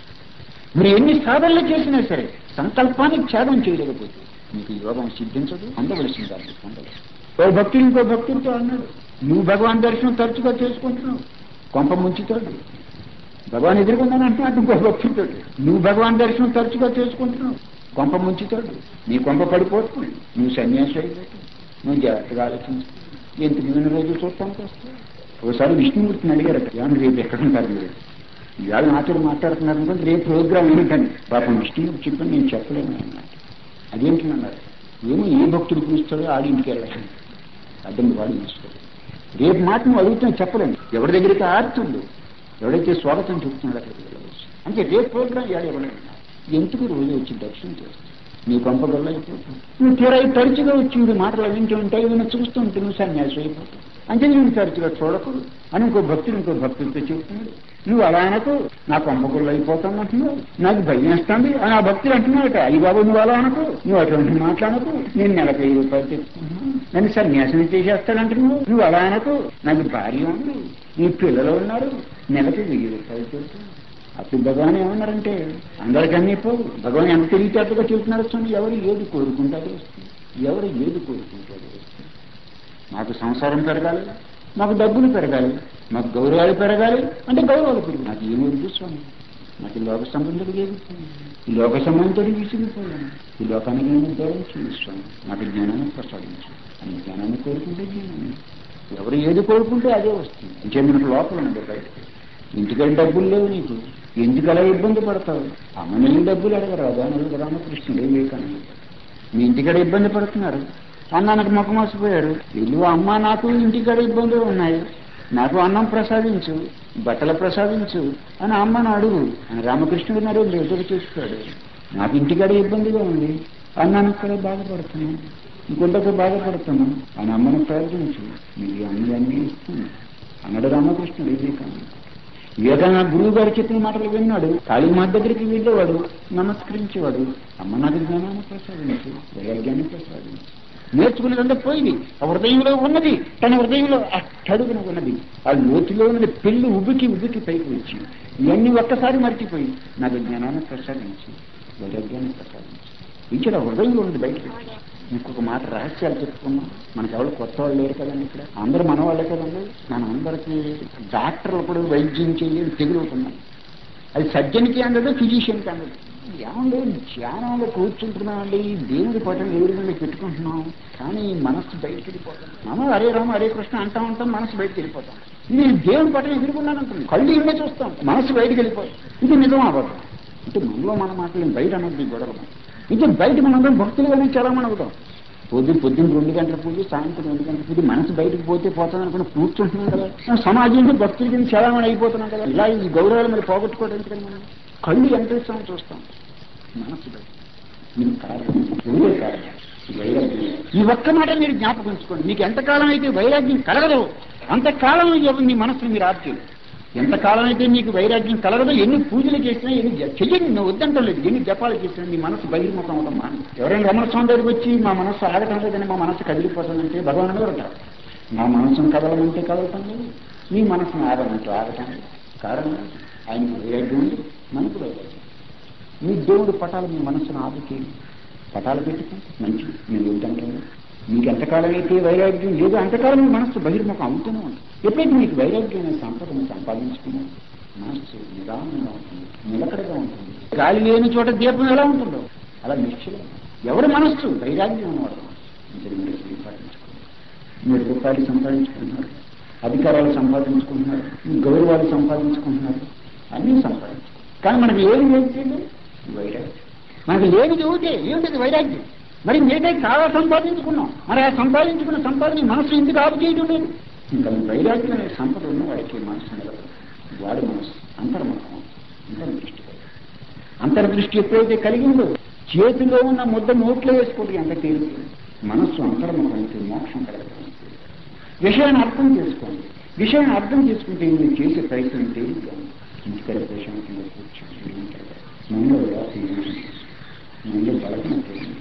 మీరు ఎన్ని సాధనలు చేసినా సరే సంకల్పాన్ని త్యాగం చేయలేకపోతే మీకు యోగం సిద్ధించదు అందవలసింది దాన్ని పొందలేదు ఓ భక్తులు ఇంకో భక్తులతో అన్నాడు నువ్వు భగవాన్ దర్శనం తరచుగా చేసుకుంటున్నావు కొంప ముంచుతాడు భగవాన్ ఎదుర్కొన్నాను అంటున్నాడు ఇంకో భక్తులతో నువ్వు భగవాన్ దర్శనం తరచుగా చేసుకుంటున్నావు కొంప ముంచుతాడు నీ కొంప పడిపోతుంది నువ్వు సన్యాసి అయిపోతావు నువ్వు జాగ్రత్తగా ఆలోచించు ఎందుకు ఇన్ని రోజులు చూడటానికి వస్తావు ఒకసారి విష్ణుమూర్తిని అడిగారట ఏమన్నా రేపు ఎక్కడ ఉంటారు మీరు ఇవాళ నాతో మాట్లాడుతున్నారు అనుకుంటే రేపు ప్రోగ్రామ్ ఏంటని పాపం విష్ణుమూర్తి చెప్పని నేను చెప్పలేను అన్నమాట అదేంటి అన్నారు ఏమో ఏ భక్తుడు పిలుస్తాడో ఆడింటికి వెళ్ళాలి అర్థం వాడు పిలుస్తాడు రేపు మాట నువ్వు అడుగుతున్నా చెప్పలేను ఎవరి దగ్గరికి ఆడుతుందో ఎవడైతే స్వాగతం చెప్తున్నాడో అక్కడికి వెళ్ళవచ్చు అంటే రేపు ప్రోగ్రామ్ ఇవాళ ఇవ్వలేదు ఎందుకు రోజు వచ్చి దర్శనం చేస్తావు నీ పంపగల్లో అయిపోతావు నువ్వు తీరా ఈ తరచుగా వచ్చి వీడి మాటలు వింటూ ఉంటాయి ఈయన చూస్తూ ఉంటే నువ్వు సన్యాసి అయిపోతావు అంటే నేను తరచుగా చూడకు అని ఇంకో భక్తుడు ఇంకో భక్తుడితో చెప్తున్నాడు నువ్వు అలా అనకు నా పంపగుళ్ళు అయిపోతాను అంటున్నావు నాకు భయం వేస్తుంది అని ఆ భక్తులు అంటున్నాడట అయ్యి బాబు నువ్వు అలా అనకు నువ్వు అటువంటి మాట్లాడకు నేను నెలకు వెయ్యి రూపాయలు తెచ్చుకుంటున్నాను నన్ను సన్యాసం చేస్తానంటున్నావు నువ్వు అలా అనకు నాకు భార్య ఉంది నీ పిల్లలు ఉన్నారు నెలకు వెయ్యి రూపాయలు తెచ్చు అప్పుడు భగవాన్ ఏమన్నారంటే అందరికన్నీ పోవు భగవాన్ ఎంత తెలివితేటగా చెబుతున్నారు స్వామి ఎవరు ఏది కోరుకుంటారో వస్తుంది ఎవరు ఏది కోరుకుంటారో వస్తుంది మాకు సంసారం పెరగాలి మాకు డబ్బులు పెరగాలి మాకు గౌరవాలు పెరగాలి అంటే గౌరవాలు పెరుగు నాకు ఏమి వద్దు స్వామి నాకు ఈ లోక సంబంధాలు ఏది ఈ లోక సంబంధంతో విసిగిపోయాను ఈ లోకానికి నేను దూరం స్వామి నాకు జ్ఞానాన్ని ప్రసాదించు అని జ్ఞానాన్ని కోరుకుంటే జ్ఞానాన్ని ఎవరు ఏది కోరుకుంటే అదే వస్తుంది ఇంకే మనకు లోపల ఉంది బయటకు ఇంటికని డబ్బులు లేవు నీకు ఎందుకు అలా ఇబ్బంది పడతావు అమ్మని డబ్బులు అడగరాదా నలుగు రామకృష్ణుడు వివేకానంద మీ ఇంటికాడ ఇబ్బంది పడుతున్నారు అన్నానికి మొక్క మోసపోయారు ఇల్లు అమ్మ నాకు ఇంటికాడ ఇబ్బందులు ఉన్నాయి నాకు అన్నం ప్రసాదించు బట్టలు ప్రసాదించు అని అమ్మను అడుగు అని రామకృష్ణుడు మరి ఎదురు చూస్తాడు నాకు ఇంటికాడ ఇబ్బందిగా ఉంది అన్నానికి కూడా బాధపడుతున్నాను ఇంకొంతకు బాధపడుతున్నాను అని అమ్మను ప్రార్థించు నీకు అన్ని అన్నీ ఇస్తుంది అన్నాడు రామకృష్ణుడు వివేకానంద వివేకానంద గురువు గారు చెప్పిన మాటలు విన్నాడు కాళీమాత దగ్గరికి వెళ్ళేవాడు నమస్కరించేవాడు అమ్మ నాకు జ్ఞానాన్ని ప్రసాదించు వైరాగ్యాన్ని ప్రసాదించు నేర్చుకునేదంతా పోయింది ఆ హృదయంలో ఉన్నది తన హృదయంలో అట్టడుగున ఉన్నది ఆ లోతులో ఉన్నది పెళ్లి ఉబికి ఉబికి పైకి వచ్చి ఇవన్నీ ఒక్కసారి మర్చిపోయి నాకు జ్ఞానాన్ని ప్రసాదించి వైరాగ్యాన్ని ప్రసాదించి ఇక్కడ హృదయంలో ఉన్నది బయటకు వచ్చి ఇంకొక మాట రహస్యాలు చెప్పుకున్నాం మనకి ఎవరు కొత్త వాళ్ళు లేరు కదండి ఇక్కడ అందరూ మన వాళ్ళే కదండి మన అందరికీ డాక్టర్లు కూడా వైద్యం చేయలేదు తెగులుతున్నాయి అది సర్జన్కి అందదు ఫిజిషియన్కి అందదు ఏమండి ధ్యానంలో కూర్చుంటున్నామండి దేవుడి పటం ఎవరి మీద పెట్టుకుంటున్నాం కానీ మనస్సు బయటకు వెళ్ళిపోతాం మనం హరే రామ హరే కృష్ణ అంటా ఉంటాం మనసు బయటకు వెళ్ళిపోతాం ఇది దేవుడి పటం ఎదుర్కొన్నాను అంటుంది కళ్ళు ఇవే చూస్తాం మనసు బయటకు వెళ్ళిపోతాం ఇది నిజం అవ్వదు అంటే మనలో మన మాటలు బయట అన్నది గొడవ ఇది బయట మనందరం భక్తులుగానే చాలా మనం అవుతాం పొద్దున్న పొద్దున్న రెండు గంటల పూజ సాయంత్రం రెండు గంటల పూజ మనసు బయటకు పోతే పోతాం అనుకుని కూర్చుంటున్నాం కదా సమాజంలో భక్తుల కింద చాలా మంది అయిపోతున్నాం కదా ఇలా ఈ గౌరవాలు మరి పోగొట్టుకోవడానికి కదా మనం కళ్ళు ఎంత ఇస్తామో చూస్తాం మనసు బయట దీనికి కారణం ఎవరే కారణం వైరాగ్యం ఈ ఒక్క మాట మీరు జ్ఞాపకం ఉంచుకోండి మీకు ఎంతకాలం అయితే వైరాగ్యం కలగదో అంతకాలం ఎవ- మీ మనసును మీరు ఆర్చేది ఎంతకాలం అయితే మీకు వైరాగ్యం కలగదో ఎన్ని పూజలు చేసినా ఎన్ని జ- చెయ్యండి నువ్వు వద్దంటలేదు ఎన్ని జపాలు చేసినా మీ మనసు బహిర్ముఖం అవడం మాని ఎవరైనా రమణ స్వామి దగ్గరికి వచ్చి మా మనసు ఆగటం లేదని మా మనసు కదిలిపోతుందంటే భగవాన్ గారు అంటారు నా మనసును కదలమంటే కదలటం లేదు మీ మనసును ఆగమంటే ఆగటం లేదు కారణం ఆయనకు వైరాగ్యం ఉంది మనకు వైరాగ్యం మీ దేవుడు పటాలు మీ మనసును ఆదుకి పటాలు పెట్టుకో మంచిది నేను వద్దంటాను మీకు ఎంతకాలం అయితే వైరాగ్యం లేదో అంతకాలం మీ మనస్సు బహిర్ముఖం అవుతూనే ఉంటుంది ఎప్పుడైతే మీకు వైరాగ్యం అనే సంపదను సంపాదించుకున్నారో మనస్సు నిదానంగా ఉంటుంది నిలకడగా ఉంటుంది గాలి లేని చోట దీపం ఎలా ఉంటుందో అలా నిశ్చలం ఎవరి మనస్సు వైరాగ్యం ఉన్నవాడు ఇంతటి మీరు ఇది పాటించుకోండి మీరు రూపాయలు సంపాదించుకుంటున్నారు అధికారాలు సంపాదించుకుంటున్నారు గౌరవాలు సంపాదించుకుంటున్నారు అన్నీ సంపాదించుకుంటున్నారు కానీ మనకి ఏమి లేదు వైరాగ్యం మనకి లేనిది ఒకటే ఏమిటది వైరాగ్యం మరి మిగతా చాలా సంపాదించుకున్నాం మరి ఆ సంపాదించుకున్న సంపాదన మనసు ఎందుకు ఆపు చేయడం లేదు ఇంకా వైరాగ్యం అనే సంపద ఉన్న వాడికి మనసు నిలబడదు వాడి మనసు అంతర్ముఖం అంతర్దృష్టి అంతర్దృష్టి ఎప్పుడైతే కలిగిందో చేతిలో ఉన్న ముద్ద నోట్లో వేసుకోవడం ఎంత తేలిక మనస్సు అంతర్ముఖం అయితే మోక్షం కలగడం విషయాన్ని అర్థం చేసుకోండి విషయాన్ని అర్థం చేసుకుంటే మీరు చేసే ప్రయత్నం తేలిగ్గా ఉంది ఇంటికడ ప్రశాంతంగా కూర్చొని ఉంటారు మనలో వ్యాసం మనలో బలహీన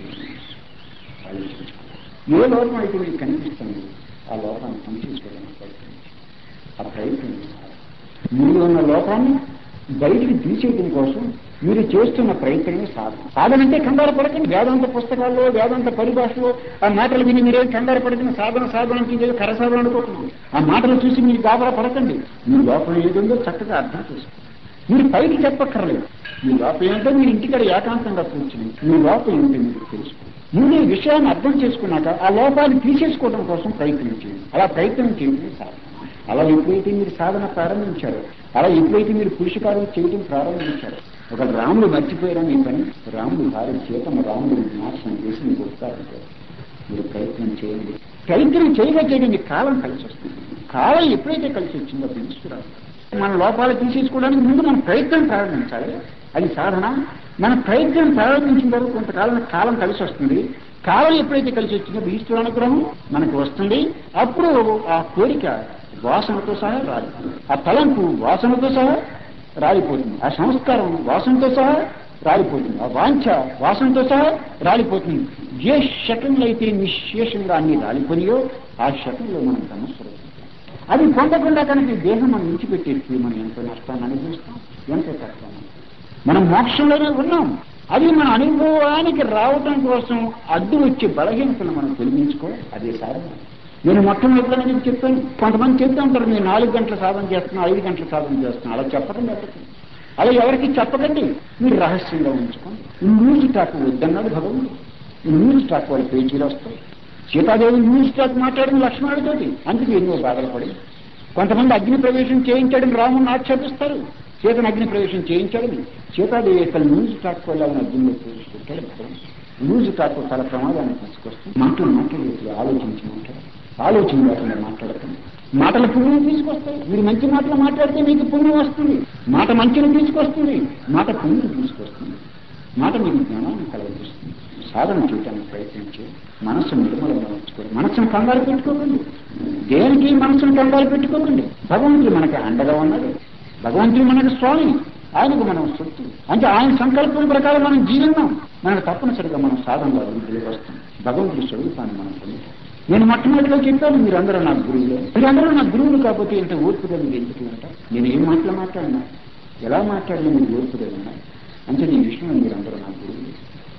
ఆలోచించుకోవాలి ఏ లోపం అయితే మీకు కనిపిస్తుంది ఆ లోపాన్ని పనిచేసుకోవడానికి ప్రయత్నించి ఆ ప్రయత్నం చేయాలి. మీలో ఉన్న లోపాన్ని బయటికి తీసేయడం కోసం మీరు చేస్తున్న ప్రయత్నమే సాధన సాధన అంటే కంగారు పడకండి వేదాంత పుస్తకాల్లో వేదాంత పరిభాషలో ఆ మాటలు విని మీరేం కంగారు పడకండి సాధన సాధన అంటే ఇదేదో కర సాధన అనుకోకండి ఆ మాటలు చూసి మీరు గాబరా పడకండి మీ లోపల ఏదుందో చక్కగా అర్థం చేసుకోండి మీరు పైకి చెప్పక్కర్లేదు మీ లోపల ఏంటో మీరు ఇంటికాడ ఏకాంతంగా కూర్చుని మీ లోపల ఏంటో మీరు తెలుసుకోండి మీరు ఈ విషయాన్ని అర్థం చేసుకున్నాక ఆ లోపాన్ని తీసేసుకోవడం కోసం ప్రయత్నం చేయండి అలా ప్రయత్నం చేయడం సాధన అలా ఎప్పుడైతే మీరు సాధన ప్రారంభించారో అలా ఎప్పుడైతే మీరు పురుషకారం చేయడం ప్రారంభించారో ఒక రాముడు మర్చిపోయారా మీ పని రాముడు భార్య చేతమ రాముడు నాశనం చేసి మీకు వస్తారంటే మీరు ప్రయత్నం చేయండి ప్రయత్నం చేయగా చేయడం మీకు కాలం కలిసి వస్తుంది కాలం ఎప్పుడైతే కలిసి వచ్చిందో తీసుకురాదు మన లోపాలు తీసేసుకోవడానికి ముందు మనం ప్రయత్నం ప్రారంభించాలి అది సాధన మన ప్రయత్నం ప్రారంభించిన తర్వాత కొంతకాలం కాలం కలిసి వస్తుంది కాలం ఎప్పుడైతే కలిసి వచ్చిందో ఈశ్వర అనుగ్రహం మనకు వస్తుంది అప్పుడు ఆ కోరిక వాసనతో సహా రాదు ఆ తలంపు వాసనతో సహా రాలిపోతుంది ఆ సంస్కారం వాసనతో సహా రాలిపోతుంది ఆ వాంఛ వాసనతో సహా రాలిపోతుంది ఏ శకంలో అయితే నిశేషంగా అన్ని రాలిపోయో ఆ శకంలో మనం సమస్యలు అది పొందకుండా కనుక ఈ దేహం మనం విడిచిపెట్టేసి మనం ఎంతో నష్టాన్ని అనుభవిస్తాం ఎంతో కష్టాన్ని మనం మోక్షంలోనే ఉన్నాం అది మన అనుభవానికి రావటం కోసం అడ్డు వచ్చే బలహీనతను మనం తొలగించుకోవాలి అదే సాధన నేను మొట్టమొదటిలో మీకు చెప్పాను కొంతమంది చెప్తూ ఉంటారు నేను నాలుగు గంటల సాధన చేస్తున్నా ఐదు గంటల సాధన చేస్తున్నా అలా చెప్పకండి ఎవరికి అలా ఎవరికి చెప్పకండి మీరు రహస్యంగా ఉంచుకోండి న్యూస్ టాక్ వద్దన్నాడు భగవంతుడు ఈ న్యూస్ టాక్ వాళ్ళ పేజీలు వస్తాయి సీతాదేవి న్యూస్ టాక్ మాట్లాడిన లక్ష్మణుడితోటి అందుకే ఎన్నో బాధలు పడి కొంతమంది అగ్ని ప్రవేశం చేయించాడని రాముని ఆక్షేపిస్తారు సీతను అగ్ని ప్రవేశం చేయించాడని సీతాదేవి యొక్క న్యూస్ టాక్ వల్ల ఆమె అగ్నిలో ప్రవేశపెట్టాడు భగవంతుడు న్యూస్ టాక్ చాలా ప్రమాదాన్ని తీసుకొస్తుంది మాటలు మాట్లాడేది ఆలోచించి మాట్లాడాలి ఆలోచన లేకుండా మాట్లాడకండి మాటల పుణ్యం తీసుకొస్తాయి మీరు మంచి మాటలు మాట్లాడితే మీకు పుణ్యం వస్తుంది మాట మంచిని తీసుకొస్తుంది మాట పుణ్యం తీసుకొస్తుంది మాట మీకు జ్ఞానాన్ని కలగజేస్తుంది సాధన చేయడానికి ప్రయత్నించి మనస్సు నిర్మలంగా ఉంచుకోండి మనస్సును కంగారు పెట్టుకోకండి దేనికి మనస్సును కంగారు పెట్టుకోకండి భగవంతుడు మనకి అండగా ఉన్నది భగవంతుడు మనకు స్వామి ఆయనకు మనం సొత్తు అంటే ఆయన సంకల్పం ప్రకారం మనం జీవిన్నాం మనకు తప్పనిసరిగా మనం సాధనలో అభివృద్ధిలోకి వస్తాం భగవంతుడి స్వరూపాన్ని మనం పొందుతాం నేను మొట్టమొదటిలో చెప్పాను మీరందరూ నా గురువులు మీరందరూ నా గురువులు కాకపోతే ఇంత ఓర్పుగా మీరు ఎందుకు ఉంటారు నేను ఏం మాటలు మాట్లాడినా ఎలా మాట్లాడినా మీరు ఓర్పుగా ఉన్నా అంటే ఈ విషయంలో మీరందరూ నా గురువులు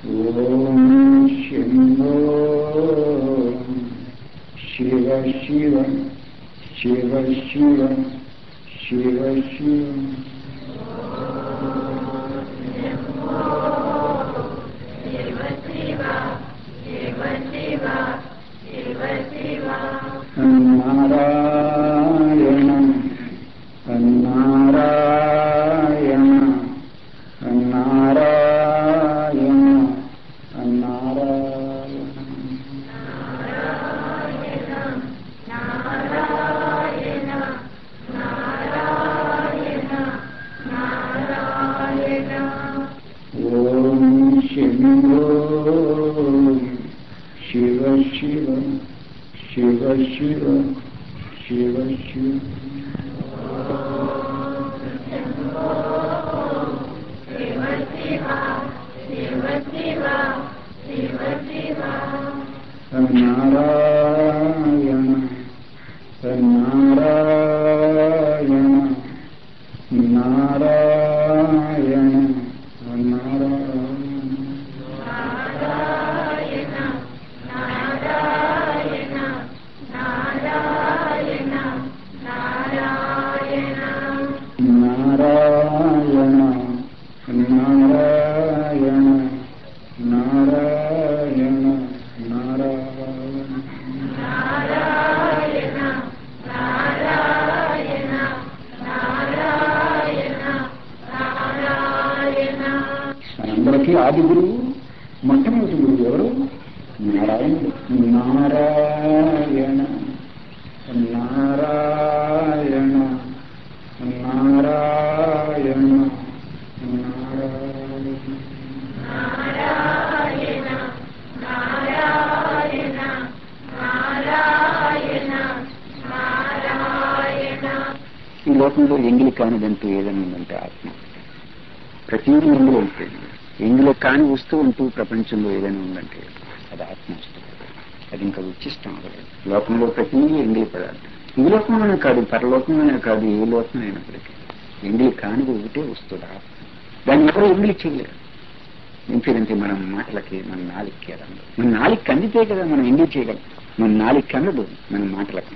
ఓం శంభో శివ శివ శివ శివ శివ శివ నారాయణ నారాయణ నారాయణ నారాయణ శివ శివ శివ నారాయణ నారాయణ నారాయణ నారాయణ నారాయణ నారాయణ నారాయణ నారాయణ మనందరికీ ఆది గురువు మొట్టమొదటి గురువు ఎవరు నారాయణుడు నారాయణ నారాయణ నారాయణ నారాయణ ఈ లోకంలో ఎంగిలి కానిదంటూ ఏదైనా ఉందంటే ఆత్మ ప్రతిదీ ఎంగిలి ఉంటుంది ఎంగిలో కాని వస్తువు అంటూ ప్రపంచంలో ఏదైనా ఉందంటే అది ఆత్మ వస్తువు అది ఇంకా ఉచ్చిష్టం అవ్వలేదు లోకంలో ప్రతిదీ ఎంగిలి పదార్థం ఈ లోకంలోనే కాదు పరలోకంలోనే కాదు ఏ లోకం అయినప్పటికీ ఎంగిలి కానిది ఒకటే వస్తుంది ఆత్మ దాన్ని ఎవరు ఎంగిలి చేయలేరు ఇంకేదంటే మనం మాటలకి మన నాలుగుకి అదండి మన నాలుగు అందితే కదా మనం ఎంగిలి చేయగలం మన నాలుగు అందదు మన మాటలకి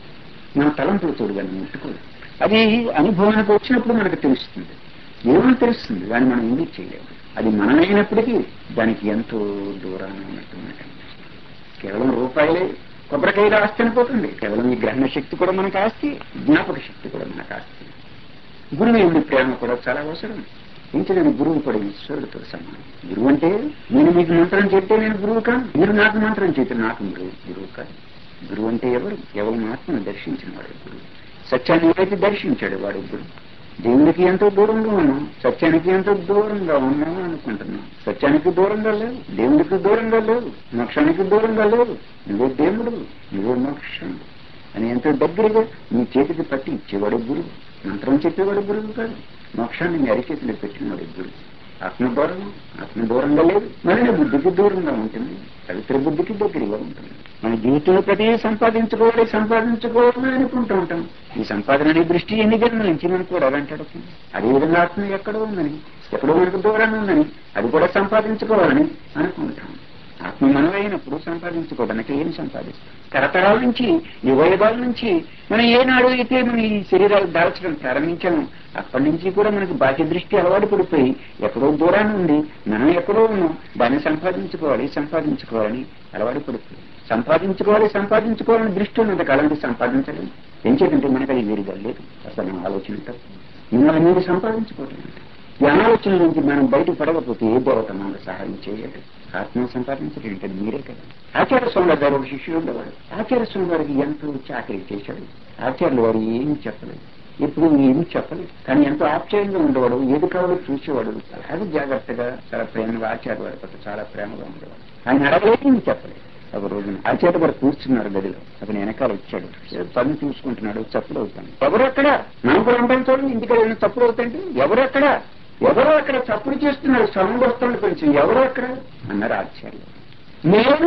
మన తలంపులు చూడు దాన్ని ముట్టుకోదు అది అనుభవానికి వచ్చినప్పుడు మనకు తెలుస్తుంది ఏమని తెలుస్తుంది దాన్ని మనం ఎందుకు చేయలేము అది మనమైనప్పటికీ దానికి ఎంతో దూరాన ఉన్నట్టు మనకు అనిపిస్తుంది కేవలం రూపాయలే కొబ్బరికాయలు ఆస్తి అనిపోతుంది కేవలం ఈ గ్రహణ శక్తి కూడా మనకు ఆస్తి జ్ఞాపక శక్తి కూడా మనకు ఆస్తి గురువు ఎందు ప్రేమ కూడా చాలా అవసరం ఇంచలేని గురువు కూడా ఈశ్వరుడితో సమానం గురువు అంటే నేను మీకు మంత్రం చెప్తే నేను గురువు కాను మీరు నాకు మంత్రం చెప్తే నాకు గురువు గురువు కాదు గురువు అంటే ఎవరు ఎవరి ఆత్మను దర్శించిన వాడు గురువు సత్యాన్ని ఎవరైతే దర్శించాడు వాడు గురువు దేవుడికి ఎంతో దూరంగా ఉన్నాం సత్యానికి ఎంతో దూరంగా ఉన్నాం అనుకుంటున్నాం సత్యానికి దూరంగా లేవు దేవుడికి దూరంగా లేవు మోక్షానికి దూరంగా లేవు నువ్వే దేవుడు నువ్వే మోక్షం అని ఎంతో దగ్గరగా నీ చేతికి పట్టి ఇచ్చేవాడు గురువు మంత్రం చెప్పేవాడు గురువు కాదు మోక్షాన్ని మీ అరిచేతిలో పెట్టినవాడు గురువు ఆత్మ దూరం ఆత్మ దూరంగా లేదు మన బుద్ధికి దూరంగా ఉంటుంది పవిత్ర బుద్ధికి దగ్గరగా ఉంటుంది మన జీవితంలో ప్రతి సంపాదించుకోవాలి సంపాదించుకోవాలి అనుకుంటూ ఉంటాం ఈ సంపాదన అనే దృష్టి ఎన్ని జన్మల నుంచి మనకు కూడా అలాంటి అదేవిధంగా ఆత్మ ఎక్కడో ఉందని ఎక్కడో మనకు దూరంగా ఉందని అది కూడా సంపాదించుకోవాలని అనుకుంటాం ఆత్మ మనమైనప్పుడు సంపాదించుకోవడానికి ఏం సంపాదిస్తాం తరతరాల నుంచి యువయుగాల నుంచి మనం ఏనాడు అయితే మనం ఈ శరీరాలు దాల్చడం ప్రారంభించాము అప్పటి నుంచి కూడా మనకు బాహ్య దృష్టి అలవాటు పడిపోయి ఎక్కడో దూరాన్ని ఉంది మనం ఎక్కడో ఉన్నాం దాన్ని సంపాదించుకోవాలి సంపాదించుకోవాలని అలవాటు పడిపోయి సంపాదించుకోవాలి సంపాదించుకోవాలని దృష్టి ఉన్నంత కాలం సంపాదించడం ఏం చేయాలంటే మనకు అది వీరుగా లేదు అసలు మన ఆలోచన తప్పు మిమ్మల్ని మీరు సంపాదించుకోవటం ఈ ఆలోచన నుంచి మనం బయట పడకపోతే ఏ దేవత మనకు సహాయం చేయలేదు ఆత్మ సంపాదించడం అంటే మీరే కదా ఆచార్య స్వామి గారు ఒక శిష్యుడు ఉండేవాడు ఆచార్య స్వామి గారికి ఎంతో చాకరీ చేశాడు ఆచార్యులు వారు ఏమి చెప్పలేదు ఎప్పుడు ఏమి చెప్పలేదు కానీ ఎంతో ఆశ్చర్యంగా ఉండేవాడు ఏది కావాలో చూసేవాడు చాలా జాగ్రత్తగా చాలా ప్రేమగా ఆచార్య వారి పట్ల చాలా ప్రేమగా ఉండేవాడు ఆయన అడగలేదు ఏమి చెప్పలేదు ఒక రోజున ఆచార్య గారు కూర్చున్నారు గదిలో అతను వెనకాల వచ్చాడు పని చూసుకుంటున్నాడు చప్పుడు అవుతాను ఎవరు అక్కడ మనం కూడా ఉంటాం చూడండి ఇంటికి వెళ్ళిన చప్పుడు అవుతాండి ఎవరు అక్కడ ఎవరో అక్కడ చప్పుడు చేస్తున్నారు సౌండ్ వస్తుంది కొంచెం ఎవరో అక్కడ అన్నారు ఆచార్యులు నేను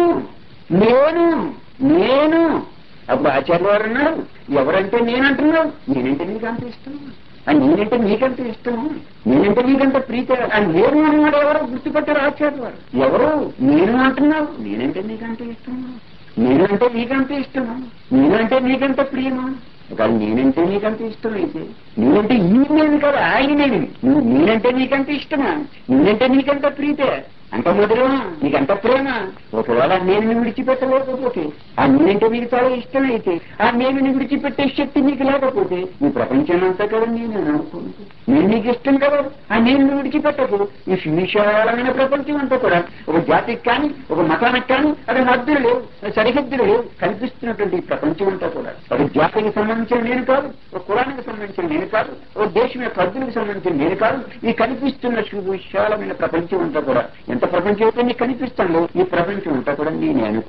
నేను నేను అప్పుడు ఆచార్య వారు అన్నారు ఎవరంటే నేనంటున్నావు నేనంటే నీకు అంత ఇష్టం ఆ నేనంటే నీకంత ఇష్టం నేనంటే నీకంత ప్రీతి ఆ నేను అన్నవాడు ఎవరో గుర్తుపట్టారు ఆచార్య వారు ఎవరు నేను అంటున్నావు నేనంటే నీకంత ఇష్టం నేనంటే నీకంత ఇష్టమా నేనంటే నీకంత ప్రియమా ఒకవేళ నేనంటే నీకంత ఇష్టం అయితే నేనంటే ఈ నేను కాదు ఆయన నేను నువ్వు నేనంటే నీకంత ఇష్టమా నేనంటే నీకంత ప్రీతే అంత మధురమా నీకంత ప్రేమ ఒకవేళ నేను విడిచిపెట్టలేకపోతే ఆ నేనంటే నీకు చాలా ఇష్టం అయితే ఆ నేను విడిచిపెట్టే శక్తి నీకు లేకపోతే ఈ ప్రపంచం అంతా కదా నేను అనుకుంటూ నేను నీకు ఇష్టం కదా ఆ నేను విడిచిపెట్టకు ఈ విశాలమైన ప్రపంచం అంతా కూడా ఒక జాతికి కానీ ఒక మతానికి కానీ అది మధ్యలు లేవు సరిహద్దులు లేవు కనిపిస్తున్నటువంటి ఈ ప్రపంచం అంతా కూడా ఒక జాతికి సంబంధించిన నేను కాదు ఒక కులానికి సంబంధించిన నేను కాదు ఒక దేశం యొక్క హద్దులకు సంబంధించిన నేను కాదు ఈ కనిపిస్తున్న విశాలమైన ప్రపంచం అంతా కూడా ఎంత ప్రపంచం అయితే నీకు కనిపిస్తాను ఈ ప్రపంచం అంతా కూడా నేనే అనుకో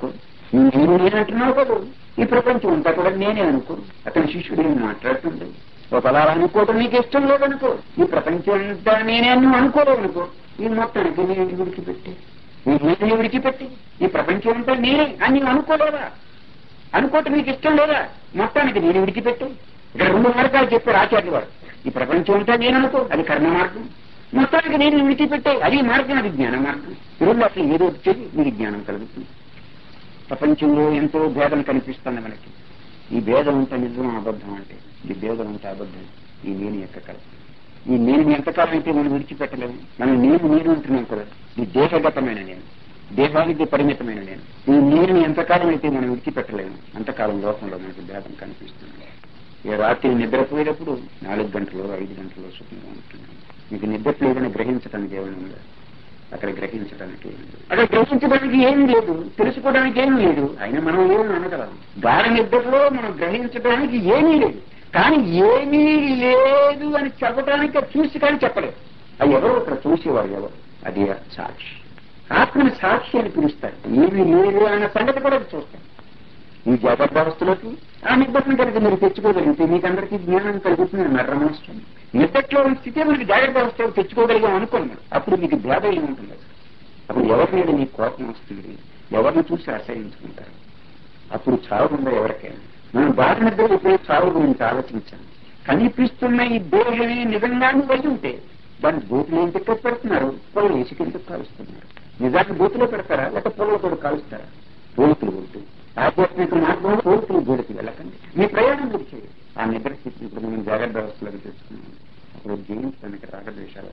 నువ్వు నేను నేను అంటున్నావు కదా ఈ ప్రపంచం అంతా కూడా నేనే అనుకో అతని శిష్యుడు ఏం మాట్లాడుతుంది ఒకలా అనుకోవటం నీకు ఇష్టం లేదనుకో ఈ ప్రపంచం అంతా నేనే అని నువ్వు అనుకోలేవు అనుకో ఈ మొత్తానికి నేను విడిచిపెట్టి ఈ నేను విడిచిపెట్టి ఈ ప్రపంచం అంతా నేనే అని నువ్వు అనుకోలేదా అనుకోవటం నీకు ఇష్టం లేదా మొత్తానికి నేను విడిచిపెట్టి ఇక్కడ రెండు మార్గాలు చెప్పారు ఆచార్య వారు ఈ ప్రపంచం అంతా నేను అనుకో అది కర్మ మార్గం మొత్తానికి నేను విడిచిపెట్టే అది మార్గం అది జ్ఞాన మార్గం రెండు అసలు ఏదో వచ్చేది మీకు జ్ఞానం కలుగుతుంది ప్రపంచంలో ఎంతో భేదం కనిపిస్తుంది మనకి ఈ భేదం అంతా నిజం అబద్ధం అంటే ఈ భేదం అంతా అబద్ధం ఈ నేను యొక్క కళ ఈ నేను ఎంతకాలం అయితే మనం విడిచిపెట్టలేము మనం నేను నేను అంటున్నాం కదా ఈ దేహగతమైన నేను దేహానికి పరిమితమైన నేను ఈ నేను ఎంతకాలం అయితే మనం విడిచిపెట్టలేము అంతకాలం లోకంలో మనకి భేదం కనిపిస్తుంది ఈ రాత్రి నిద్రపోయేటప్పుడు నాలుగు గంటలు ఐదు గంటలు సుఖంగా ఉంటున్నాం మీకు నిద్ర లేదని గ్రహించడానికి ఏమైనా ఉందా అక్కడ గ్రహించడానికి ఏమీ లేదు. అక్కడ గ్రహించడానికి ఏమీ లేదు తెలుసుకోవడానికి ఏమీ లేదు అయినా మనం ఏమని అనగలం గాఢ నిద్రలో మనం గ్రహించడానికి ఏమీ లేదు కానీ ఏమీ లేదు అని చెప్పడానికి అది చూసి కానీ చెప్పలేదు అది ఎవరో ఇక్కడ చూసేవారు ఎవరు అది సాక్షి ఆత్మని సాక్షి అని పిలుస్తారు ఏమీ లేదు అన్న సంగతి కూడా అది చూస్తాం ఈ జాగ్రత్త అవస్థలోకి ఆ నిద్రను కనుక మీరు తెచ్చుకోగలిగితే మీకు అందరికీ జ్ఞానం కలుగుతుంది అన్నారు రమణస్వామి నిద్రలో ఉన్న స్థితే మనకి జాగ్రత్త అవస్థలో తెచ్చుకోగలిగాం అనుకున్నాడు అప్పుడు మీకు భేదం ఏముంటుంది అసలు? అప్పుడు ఎవరి మీద నీకు కోపం వస్తుంది ఎవరిని చూసి అసహించుకుంటారు అప్పుడు చావు ఉందా ఎవరికైనా మనం బాధ నిద్ర ఇప్పుడు చావు గురించి ఆలోచించాం కనిపిస్తున్న ఈ దేహమే నిజంగానే వెళ్ళి ఉంటే దాన్ని బూతులు ఏం తిక్క పెడుతున్నారు పొలం వేసి కింద కాలుస్తున్నారు నిజానికి బూతులో పెడతారా లేక పొలంతో కాలుస్తారా పోలికలు కొడుతూ ఆధ్యాత్మిక మార్గంలో పోలికలు జోలికి వెళ్ళకండి మీ ప్రయాణం గురించి ఆ నిద్ర స్థితిని ఇప్పుడు మనం జాగ్రత్త వ్యవస్థలోకి తెచ్చుకున్నాం అప్పుడు జయించడానికి రాగద్వేషాలు